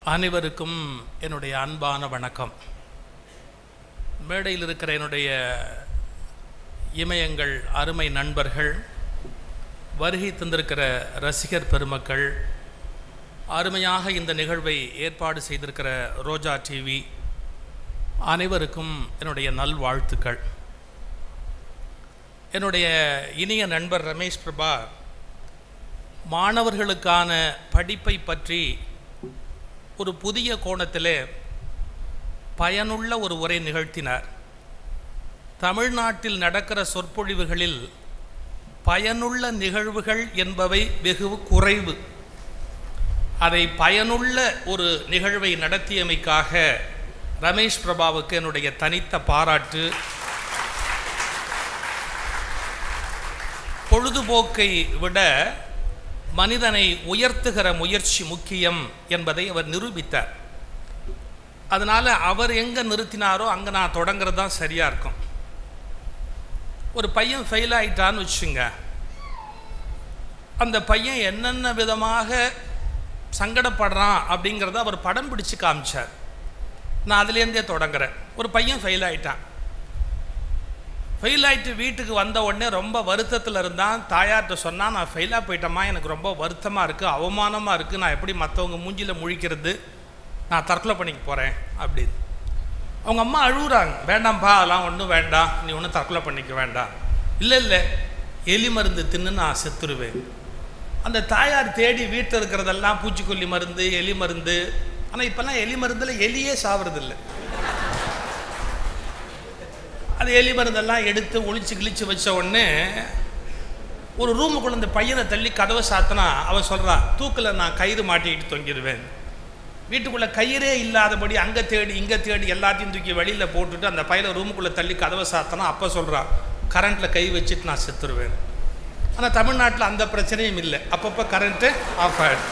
அனைவருக்கும் என்னுடைய அன்பான வணக்கம் மேடையில் இருக்கிற என்னுடைய இமயங்கள் அருமை நண்பர்கள் வருகை தந்திருக்கிற ரசிகர் பெருமக்கள் அருமையாக இந்த நிகழ்வை ஏற்பாடு செய்திருக்கிற ரோஜா டிவி அனைவருக்கும் என்னுடைய நல்வாழ்த்துக்கள் என்னுடைய இனிய நண்பர் ரமேஷ் பிரபா மாணவர்களுக்கான படிப்பை பற்றி ஒரு புதிய கோணத்திலே பயனுள்ள ஒரு உரை நிகழ்த்தினார் தமிழ்நாட்டில் நடக்கிற சொற்பொழிவுகளில் பயனுள்ள நிகழ்வுகள் என்பவை வெகு குறைவு அதை பயனுள்ள ஒரு நிகழ்வை நடத்தியமைக்காக ரமேஷ் பிரபாவுக்கு என்னுடைய தனித்த பாராட்டு பொழுதுபோக்கை விட மனிதனை உயர்த்துகிற முயற்சி முக்கியம் என்பதை அவர் நிரூபித்தார் அதனால் அவர் எங்கே நிறுத்தினாரோ அங்கே நான் தொடங்குறது தான் சரியாக இருக்கும் ஒரு பையன் ஃபெயில் ஆயிட்டான்னு வச்சுங்க அந்த பையன் என்னென்ன விதமாக சங்கடப்படுறான் அப்படிங்கிறத அவர் படம் பிடிச்சு காமிச்சார் நான் அதுலேருந்தே தொடங்குறேன் ஒரு பையன் ஃபெயில் ஆயிட்டான் ஃபெயில் ஆகிட்டு வீட்டுக்கு வந்த உடனே ரொம்ப வருத்தத்தில் இருந்தான் தாயார்கிட்ட சொன்னால் நான் ஃபெயிலாக போயிட்டேம்மா எனக்கு ரொம்ப வருத்தமாக இருக்குது அவமானமாக இருக்குது நான் எப்படி மற்றவங்க மூஞ்சியில் முழிக்கிறது நான் தற்கொலை பண்ணிக்க போகிறேன் அப்படின்னு அவங்க அம்மா அழுகுறாங்க வேண்டாம்ப்பா அதெல்லாம் ஒன்றும் வேண்டாம் நீ ஒன்றும் தற்கொலை பண்ணிக்க வேண்டாம் இல்லை இல்லை எலி மருந்து தின்னு நான் செத்துருவேன் அந்த தாயார் தேடி வீட்டில் இருக்கிறதெல்லாம் பூச்சிக்கொல்லி மருந்து எலி மருந்து ஆனால் இப்போல்லாம் எலி மருந்தில் எலியே சாவறதில்லை அது எலி மருந்தெல்லாம் எடுத்து ஒளிச்சு கிழிச்சு வச்ச உடனே ஒரு ரூமுக்குள்ள இந்த பையனை தள்ளி கதவை சாத்தினா அவன் சொல்கிறான் தூக்கில் நான் கயிறு மாட்டிக்கிட்டு தொங்கிடுவேன் வீட்டுக்குள்ளே கயிறே இல்லாதபடி அங்கே தேடி இங்கே தேடி எல்லாத்தையும் தூக்கி வெளியில் போட்டுட்டு அந்த பையனை ரூமுக்குள்ளே தள்ளி கதவை சாத்தினா அப்போ சொல்கிறான் கரண்ட்டில் கை வச்சுட்டு நான் செத்துருவேன் ஆனால் தமிழ்நாட்டில் அந்த பிரச்சனையும் இல்லை அப்பப்போ கரண்ட்டு ஆஃப் ஆகிடும்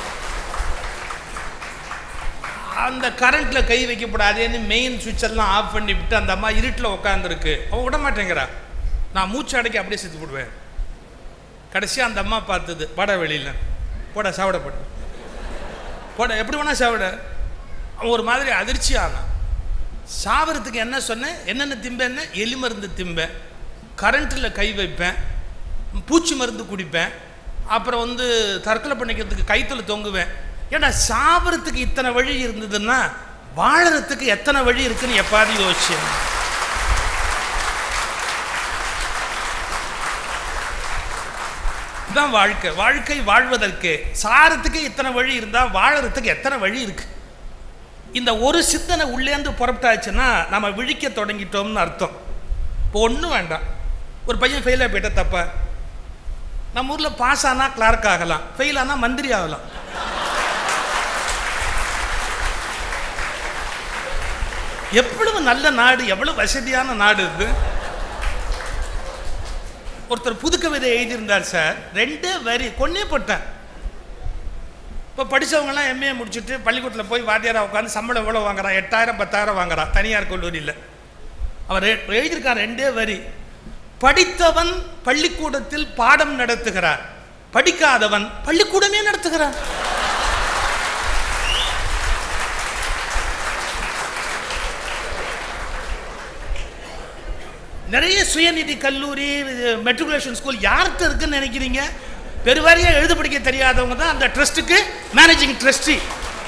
அந்த கரண்ட்டில் கை வைக்கப்படாதேன்னு மெயின் சுவிட்செல்லாம் ஆஃப் பண்ணி விட்டு அந்த அம்மா இருட்டில் உட்காந்துருக்கு அவன் விட மாட்டேங்கிறா நான் மூச்சு அடைக்கி அப்படியே செத்து போடுவேன் கடைசியாக அந்த அம்மா பார்த்தது வட வெளியில் போட சாவிட போட போட எப்படி வேணா சாவிட அவன் ஒரு மாதிரி அதிர்ச்சி ஆனான் சாவறதுக்கு என்ன சொன்னேன் என்னென்ன திம்பேன்னு எலி மருந்து திம்பேன் கரண்ட்டில் கை வைப்பேன் பூச்சி மருந்து குடிப்பேன் அப்புறம் வந்து தற்கொலை பண்ணிக்கிறதுக்கு கைத்தில் தொங்குவேன் ஏன்னா சாப்பிட்றதுக்கு இத்தனை வழி இருந்ததுன்னா வாழறதுக்கு எத்தனை வழி இருக்குன்னு எப்பாவது யோசிச்சேன் இதுதான் வாழ்க்கை வாழ்க்கை வாழ்வதற்கு சாரத்துக்கு இத்தனை வழி இருந்தால் வாழறதுக்கு எத்தனை வழி இருக்கு இந்த ஒரு சிந்தனை உள்ளேந்து புறப்பட்டாச்சுன்னா நம்ம விழிக்க தொடங்கிட்டோம்னு அர்த்தம் இப்போ ஒன்றும் வேண்டாம் ஒரு பையன் ஃபெயிலாக போயிட்டா தப்பா நம்ம ஊரில் பாஸ் ஆனால் கிளார்க் ஆகலாம் ஃபெயில் ஆனால் மந்திரி ஆகலாம் எவ்வளவு நல்ல நாடு எவ்வளவு வசதியான நாடு இது ஒருத்தர் புது கவிதை எழுதியிருந்தார் சார் ரெண்டே வரி கொன்னே போட்டேன் இப்போ படித்தவங்கலாம் எம்ஏ முடிச்சுட்டு பள்ளிக்கூடத்தில் போய் வாத்தியாராக உட்காந்து சம்பளம் எவ்வளோ வாங்குறான் எட்டாயிரம் பத்தாயிரம் வாங்குறான் தனியார் கல்லூரியில் அவர் எழுதியிருக்கார் ரெண்டே வரி படித்தவன் பள்ளிக்கூடத்தில் பாடம் நடத்துகிறார் படிக்காதவன் பள்ளிக்கூடமே நடத்துகிறான் நிறைய சுயநிதி கல்லூரி மெட்ரிகுலேஷன் ஸ்கூல் யார்கிட்ட இருக்குன்னு நினைக்கிறீங்க பெருவாரியாக எழுத படிக்க தெரியாதவங்க தான் அந்த ட்ரஸ்ட்டுக்கு மேனேஜிங் ட்ரஸ்டி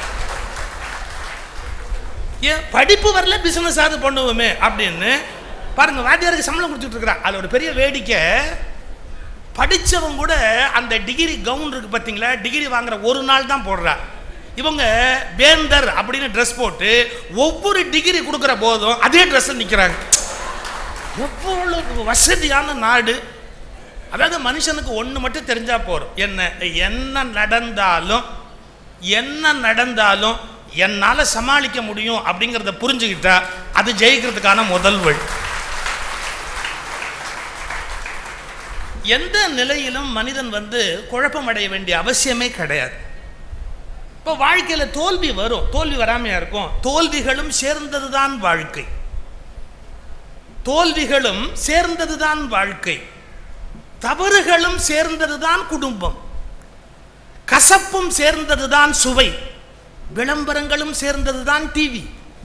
ஏன் படிப்பு வரல பிஸ்னஸ் ஆகுது பண்ணுவோமே அப்படின்னு பாருங்க வாத்தியாருக்கு சம்பளம் கொடுத்துட்டு இருக்கிறான் அதில் ஒரு பெரிய வேடிக்கை படித்தவங்க கூட அந்த டிகிரி கவுன் இருக்கு பார்த்தீங்களா டிகிரி வாங்குற ஒரு நாள் தான் போடுறா இவங்க வேந்தர் அப்படின்னு ட்ரெஸ் போட்டு ஒவ்வொரு டிகிரி கொடுக்குற போதும் அதே ட்ரெஸ்ஸில் நிற்கிறாங்க எவ்வளவு வசதியான நாடு அதாவது மனுஷனுக்கு ஒன்று மட்டும் தெரிஞ்சால் போகிறோம் என்ன என்ன நடந்தாலும் என்ன நடந்தாலும் என்னால் சமாளிக்க முடியும் அப்படிங்கிறத புரிஞ்சுக்கிட்டா அது ஜெயிக்கிறதுக்கான முதல் வழி எந்த நிலையிலும் மனிதன் வந்து குழப்பமடைய வேண்டிய அவசியமே கிடையாது இப்போ வாழ்க்கையில் தோல்வி வரும் தோல்வி வராமையா இருக்கும் தோல்விகளும் சேர்ந்தது தான் வாழ்க்கை தோல்விகளும் சேர்ந்ததுதான் வாழ்க்கை தவறுகளும் சேர்ந்ததுதான் குடும்பம் கசப்பும் சேர்ந்ததுதான் சுவை விளம்பரங்களும் சேர்ந்தது தான் டிவி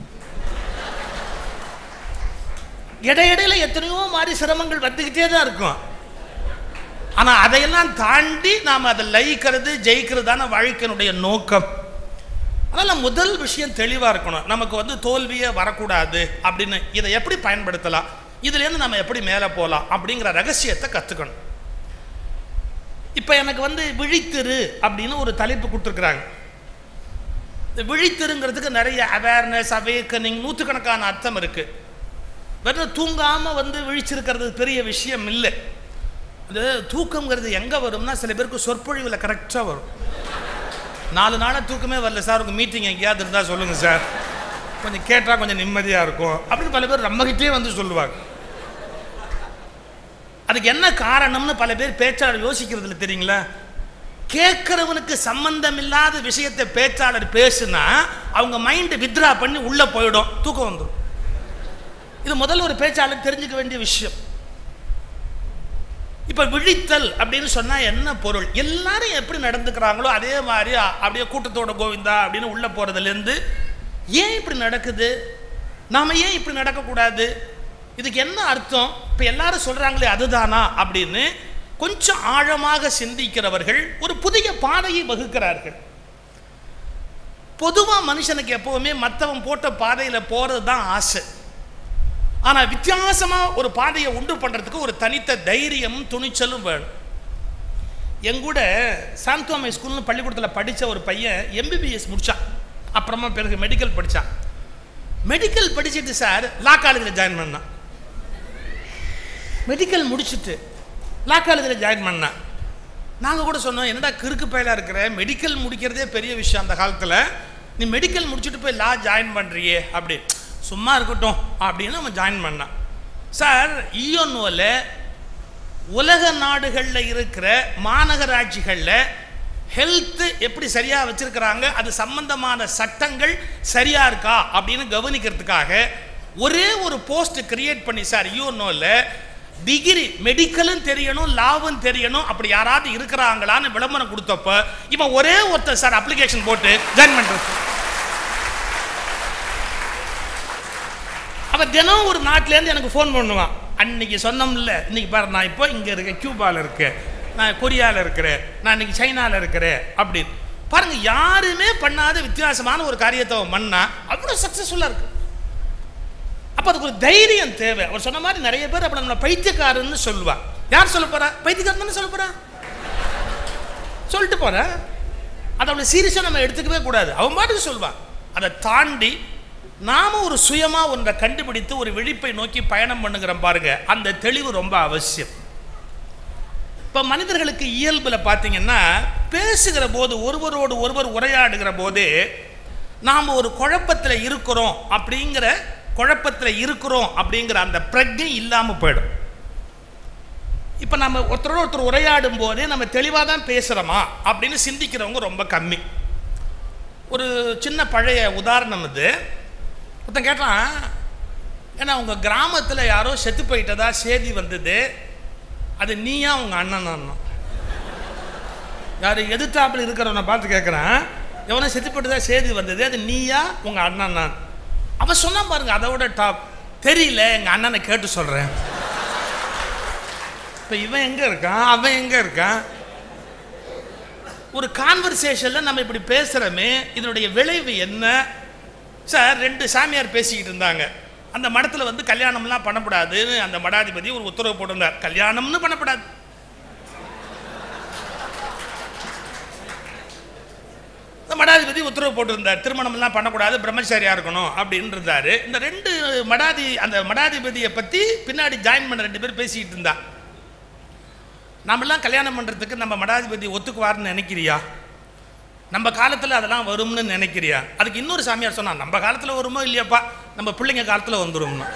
இடையிடையில எத்தனையோ மாதிரி சிரமங்கள் வந்துக்கிட்டே தான் இருக்கும் ஆனால் அதையெல்லாம் தாண்டி நாம் அதை லயிக்கிறது ஜெயிக்கிறது தானே வாழ்க்கையினுடைய நோக்கம் அதனால் முதல் விஷயம் தெளிவாக இருக்கணும் நமக்கு வந்து தோல்வியே வரக்கூடாது அப்படின்னு இதை எப்படி பயன்படுத்தலாம் இதுலேருந்து நம்ம எப்படி மேலே போகலாம் அப்படிங்கிற ரகசியத்தை கற்றுக்கணும் இப்போ எனக்கு வந்து விழித்திரு அப்படின்னு ஒரு தலைப்பு கொடுத்துருக்குறாங்க இந்த விழித்திருங்கிறதுக்கு நிறைய அவேர்னஸ் அவேக்கனிங் நூற்றுக்கணக்கான அர்த்தம் இருக்குது வெறும் தூங்காமல் வந்து விழிச்சிருக்கிறது பெரிய விஷயம் இல்லை அது தூக்கங்கிறது எங்கே வரும்னா சில பேருக்கு சொற்பொழிவில் கரெக்டாக வரும் நாலு நாளாக தூக்கமே வரல சார் உங்கள் மீட்டிங் எங்கேயாவது இருந்தால் சொல்லுங்கள் சார் கொஞ்சம் கேட்டால் கொஞ்சம் நிம்மதியாக இருக்கும் அப்படின்னு பல பேர் நம்மகிட்டே வந்து சொல்லுவாங்க அதுக்கு என்ன காரணம்னு பல பேர் பேச்சாளர் யோசிக்கிறதுல தெரியுங்களா கேட்குறவனுக்கு சம்பந்தம் இல்லாத விஷயத்தை பேச்சாளர் பேசுனா அவங்க மைண்டு வித்ரா பண்ணி உள்ளே போயிடும் தூக்கம் வந்துடும் இது முதல்ல ஒரு பேச்சாளர் தெரிஞ்சுக்க வேண்டிய விஷயம் இப்போ விழித்தல் அப்படின்னு சொன்னால் என்ன பொருள் எல்லாரும் எப்படி நடந்துக்கிறாங்களோ அதே மாதிரி அப்படியே கூட்டத்தோட கோவிந்தா அப்படின்னு உள்ளே போகிறதுலேருந்து ஏன் இப்படி நடக்குது நாம் ஏன் இப்படி நடக்கக்கூடாது இதுக்கு என்ன அர்த்தம் இப்போ எல்லாரும் சொல்கிறாங்களே அதுதானா அப்படின்னு கொஞ்சம் ஆழமாக சிந்திக்கிறவர்கள் ஒரு புதிய பாதையை வகுக்கிறார்கள் பொதுவாக மனுஷனுக்கு எப்போவுமே மற்றவன் போட்ட பாதையில் போகிறது தான் ஆசை ஆனால் வித்தியாசமாக ஒரு பாதையை உண்டு பண்ணுறதுக்கு ஒரு தனித்த தைரியமும் துணிச்சலும் வேணும் எங்கூட சாந்தோமை ஸ்கூல்னு பள்ளிக்கூடத்தில் படித்த ஒரு பையன் எம்பிபிஎஸ் முடித்தான் அப்புறமா பிறகு மெடிக்கல் படித்தான் மெடிக்கல் படிச்சுட்டு சார் லா காலேஜில் ஜாயின் பண்ணான் மெடிக்கல் முடிச்சுட்டு லா காலேஜில் ஜாயின் பண்ணான் நாங்கள் கூட சொன்னோம் என்னடா கிறுக்கு பயலாக இருக்கிற மெடிக்கல் முடிக்கிறதே பெரிய விஷயம் அந்த காலத்தில் நீ மெடிக்கல் முடிச்சுட்டு போய் லா ஜாயின் பண்ணுறியே அப்படி சும்மா இருக்கட்டும் அப்படின்னு நம்ம ஜாயின் பண்ணான் சார் இயோனோவில் உலக நாடுகளில் இருக்கிற மாநகராட்சிகளில் ஹெல்த்து எப்படி சரியாக வச்சுருக்கிறாங்க அது சம்பந்தமான சட்டங்கள் சரியாக இருக்கா அப்படின்னு கவனிக்கிறதுக்காக ஒரே ஒரு போஸ்ட் கிரியேட் பண்ணி சார் யூனோவில் டிகிரி மெடிக்கலும் தெரியணும் லாவும் தெரியணும் அப்படி யாராவது இருக்கிறாங்களான்னு விளம்பரம் கொடுத்தப்ப இவன் ஒரே ஒருத்தர் சார் அப்ளிகேஷன் போட்டு ஜாயின் பண்ணுறது அவன் தினம் ஒரு நாட்டிலேருந்து எனக்கு ஃபோன் பண்ணுவான் அன்னைக்கு சொன்னோம்ல இன்னைக்கு பாரு நான் இப்போ இங்கே இருக்கேன் கியூபாவில் இருக்கேன் நான் கொரியாவில் இருக்கிறேன் நான் இன்னைக்கு சைனாவில் இருக்கிறேன் அப்படின்னு பாருங்க யாருமே பண்ணாத வித்தியாசமான ஒரு காரியத்தை அவன் பண்ணா அவ்வளோ சக்ஸஸ்ஃபுல்லாக இருக்கு அப்போ அதுக்கு ஒரு தைரியம் தேவை அவர் சொன்ன மாதிரி நிறைய பேர் அப்படி நம்மளை பைத்தியக்காரன்னு சொல்லுவா யார் சொல்ல போறா பைத்தியக்காரன் சொல்ல போறா சொல்லிட்டு போற அதை அவ்வளோ சீரியஸாக நம்ம எடுத்துக்கவே கூடாது அவன் பாட்டுக்கு சொல்வான் அதை தாண்டி நாம ஒரு சுயமா ஒன்றை கண்டுபிடித்து ஒரு விழிப்பை நோக்கி பயணம் பண்ணுகிறோம் பாருங்க அந்த தெளிவு ரொம்ப அவசியம் இப்போ மனிதர்களுக்கு இயல்பில் பார்த்தீங்கன்னா பேசுகிற போது ஒருவரோடு ஒருவர் உரையாடுகிற போது நாம் ஒரு குழப்பத்தில் இருக்கிறோம் அப்படிங்கிற குழப்பத்தில் இருக்கிறோம் அப்படிங்கிற அந்த பிரஜை இல்லாமல் போயிடும் இப்போ நம்ம ஒருத்தரோட ஒருத்தர் உரையாடும் போதே நம்ம தெளிவாக தான் பேசுகிறோமா அப்படின்னு சிந்திக்கிறவங்க ரொம்ப கம்மி ஒரு சின்ன பழைய உதாரணம் இது ஒருத்தன் கேட்டான் ஏன்னா உங்கள் கிராமத்தில் யாரோ செத்து போயிட்டதா செய்தி வந்தது அது நீயா உங்கள் அண்ணன் யார் எதிர்த்தாப்பில் இருக்கிறவனை பார்த்து கேட்குறான் எவனோ செத்து போயிட்டதா செய்தி வந்தது அது நீயா உங்கள் அண்ணன் நான் அவன் சொன்னான் பாருங்க அதோட டாப் தெரியல எங்கள் அண்ணனை கேட்டு சொல்கிறேன் இப்போ இவன் எங்கே இருக்கான் அவன் எங்கே இருக்கான் ஒரு கான்வர்சேஷனில் நம்ம இப்படி பேசுகிறோமே இதனுடைய விளைவு என்ன சார் ரெண்டு சாமியார் பேசிக்கிட்டு இருந்தாங்க அந்த மடத்தில் வந்து கல்யாணம்லாம் பண்ணக்கூடாதுன்னு அந்த மடாதிபதி ஒரு உத்தரவு போட்டிருந்தார் கல்யாணம்னு பண்ணக்கூடாது இந்த மடாதிபதி உத்தரவு போட்டிருந்தார் திருமணம்லாம் பண்ணக்கூடாது பிரம்மச்சாரியாக இருக்கணும் அப்படின்னு இருந்தார் இந்த ரெண்டு மடாதி அந்த மடாதிபதியை பற்றி பின்னாடி ஜாயின் பண்ண ரெண்டு பேர் பேசிக்கிட்டு இருந்தா நாமெல்லாம் கல்யாணம் பண்ணுறதுக்கு நம்ம மடாதிபதி ஒத்துக்குவார்னு நினைக்கிறியா நம்ம காலத்தில் அதெல்லாம் வரும்னு நினைக்கிறியா அதுக்கு இன்னொரு சாமியார் சொன்னா நம்ம காலத்தில் வருமோ இல்லையாப்பா நம்ம பிள்ளைங்க காலத்தில் வந்துரும்னு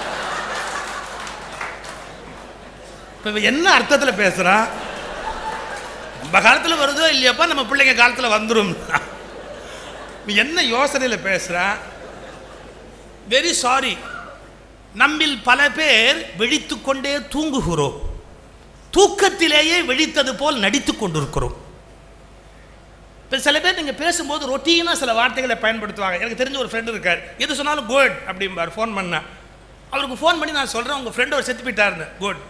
இப்போ என்ன அர்த்தத்தில் பேசுகிறா நம்ம காலத்தில் வருதோ இல்லையாப்பா நம்ம பிள்ளைங்க காலத்தில் வந்துடும் நீ என்ன யோசனையில் பேசுகிறா வெரி சாரி நம்மில் பல பேர் விழித்து கொண்டே தூங்குகிறோம் தூக்கத்திலேயே விழித்தது போல் நடித்து கொண்டிருக்கிறோம் இப்போ சில பேர் நீங்கள் பேசும்போது ரொட்டீனாக சில வார்த்தைகளை பயன்படுத்துவாங்க எனக்கு தெரிஞ்ச ஒரு ஃப்ரெண்டு இருக்கார் எது சொன்னாலும் குட் அப்படிம்பார் ஃபோன் பண்ண அவருக்கு ஃபோன் பண்ணி நான் சொல்கிறேன் உங்கள் ஃப்ரெண்டு அவர் செத்து போயிட்டாருன்னு குட்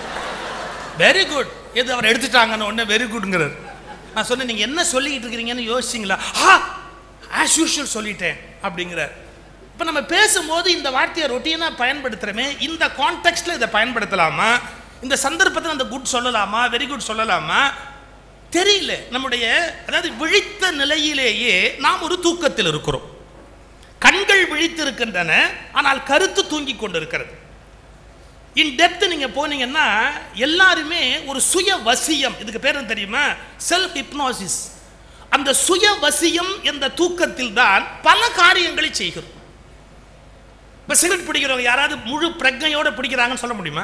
வெரி குட் எது அவர் எடுத்துட்டாங்கன்னு உடனே வெரி குட்ங்கிறார் நான் சொன்னேன் நீங்கள் என்ன சொல்லிக்கிட்டு இருக்கிறீங்கன்னு யோசிச்சிங்களா ஆ ஆஸ் யூஷுவல் சொல்லிட்டேன் அப்படிங்கிறார் இப்போ நம்ம பேசும்போது இந்த வார்த்தையை ரொட்டீனாக பயன்படுத்துகிறோமே இந்த கான்டெக்ட்டில் இதை பயன்படுத்தலாமா இந்த சந்தர்ப்பத்தில் அந்த குட் சொல்லலாமா வெரி குட் சொல்லலாமா தெரியல நம்முடைய அதாவது விழித்த நிலையிலேயே நாம் ஒரு தூக்கத்தில் இருக்கிறோம் கண்கள் விழித்திருக்கின்றன ஆனால் கருத்து தூங்கி கொண்டிருக்கிறது இன் டெப்த் நீங்க போனீங்கன்னா எல்லாருமே ஒரு சுய வசியம் இதுக்கு பேர் என்ன தெரியுமா செல்ஃப் ஹிப்னோசிஸ் அந்த சுய வசியம் என்ற தூக்கத்தில் தான் பல காரியங்களை செய்கிறோம் இப்ப சிகரெட் பிடிக்கிறவங்க யாராவது முழு பிரஜையோட பிடிக்கிறாங்கன்னு சொல்ல முடியுமா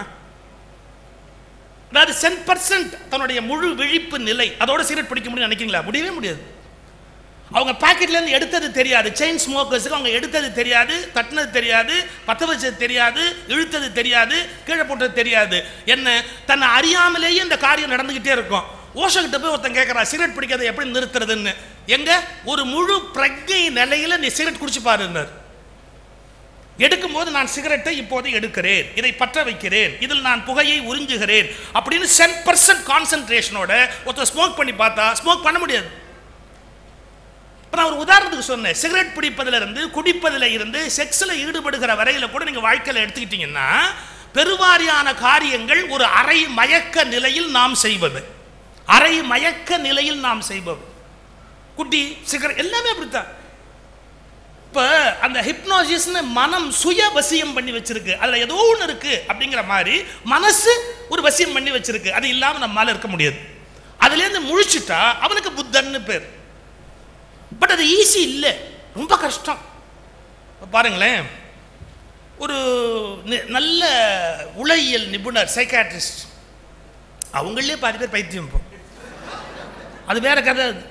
அதாவது சென் பர்சன்ட் தன்னுடைய முழு விழிப்பு நிலை அதோட சிகரெட் பிடிக்க முடியும் நினைக்கிறீங்களா முடியவே முடியாது அவங்க பாக்கெட்ல இருந்து எடுத்தது தெரியாது செயின் ஸ்மோக்கர்ஸுக்கு அவங்க எடுத்தது தெரியாது தட்டினது தெரியாது பத்த வச்சது தெரியாது இழுத்தது தெரியாது கீழே போட்டது தெரியாது என்ன தன்னை அறியாமலேயே இந்த காரியம் நடந்துகிட்டே இருக்கும் ஓஷக்கிட்ட போய் ஒருத்தன் கேட்கறான் சிகரெட் பிடிக்கிறதை எப்படி நிறுத்துறதுன்னு எங்க ஒரு முழு பிரஜை நிலையில நீ சிகரெட் குடிச்சு பாருன்னார் எடுக்கும்போது நான் சிகரெட்டை இப்போது எடுக்கிறேன் இதை பற்ற வைக்கிறேன் இதில் நான் புகையை உறிஞ்சுகிறேன் அப்படின்னு சென் பர்சன்ட் கான்சென்ட்ரேஷனோட ஒருத்தர் ஸ்மோக் பண்ணி பார்த்தா ஸ்மோக் பண்ண முடியாது இப்போ நான் ஒரு உதாரணத்துக்கு சொன்னேன் சிகரெட் பிடிப்பதில் இருந்து குடிப்பதில் இருந்து செக்ஸில் ஈடுபடுகிற வரையில் கூட நீங்கள் வாழ்க்கையில் எடுத்துக்கிட்டீங்கன்னா பெருவாரியான காரியங்கள் ஒரு அரை மயக்க நிலையில் நாம் செய்வது அரை மயக்க நிலையில் நாம் செய்வது குட்டி சிகரெட் எல்லாமே அப்படித்தான் இப்போ அந்த ஹிப்னாசிஸ்னு மனம் சுய வசியம் பண்ணி வச்சிருக்கு அதில் ஏதோ ஒன்று இருக்கு அப்படிங்கிற மாதிரி மனசு ஒரு வசியம் பண்ணி வச்சிருக்கு அது இல்லாமல் நம்மளால இருக்க முடியாது அதுலேருந்து முழிச்சிட்டா அவனுக்கு புத்தன்னு பேர் பட் அது ஈஸி இல்லை ரொம்ப கஷ்டம் இப்ப பாருங்களேன் ஒரு நி- நல்ல உளவியல் நிபுணர் சைக்காட்ரிஸ்ட் அவங்களே பாதி பேர் பைத்தியம் இப்போ அது வேற கதை அது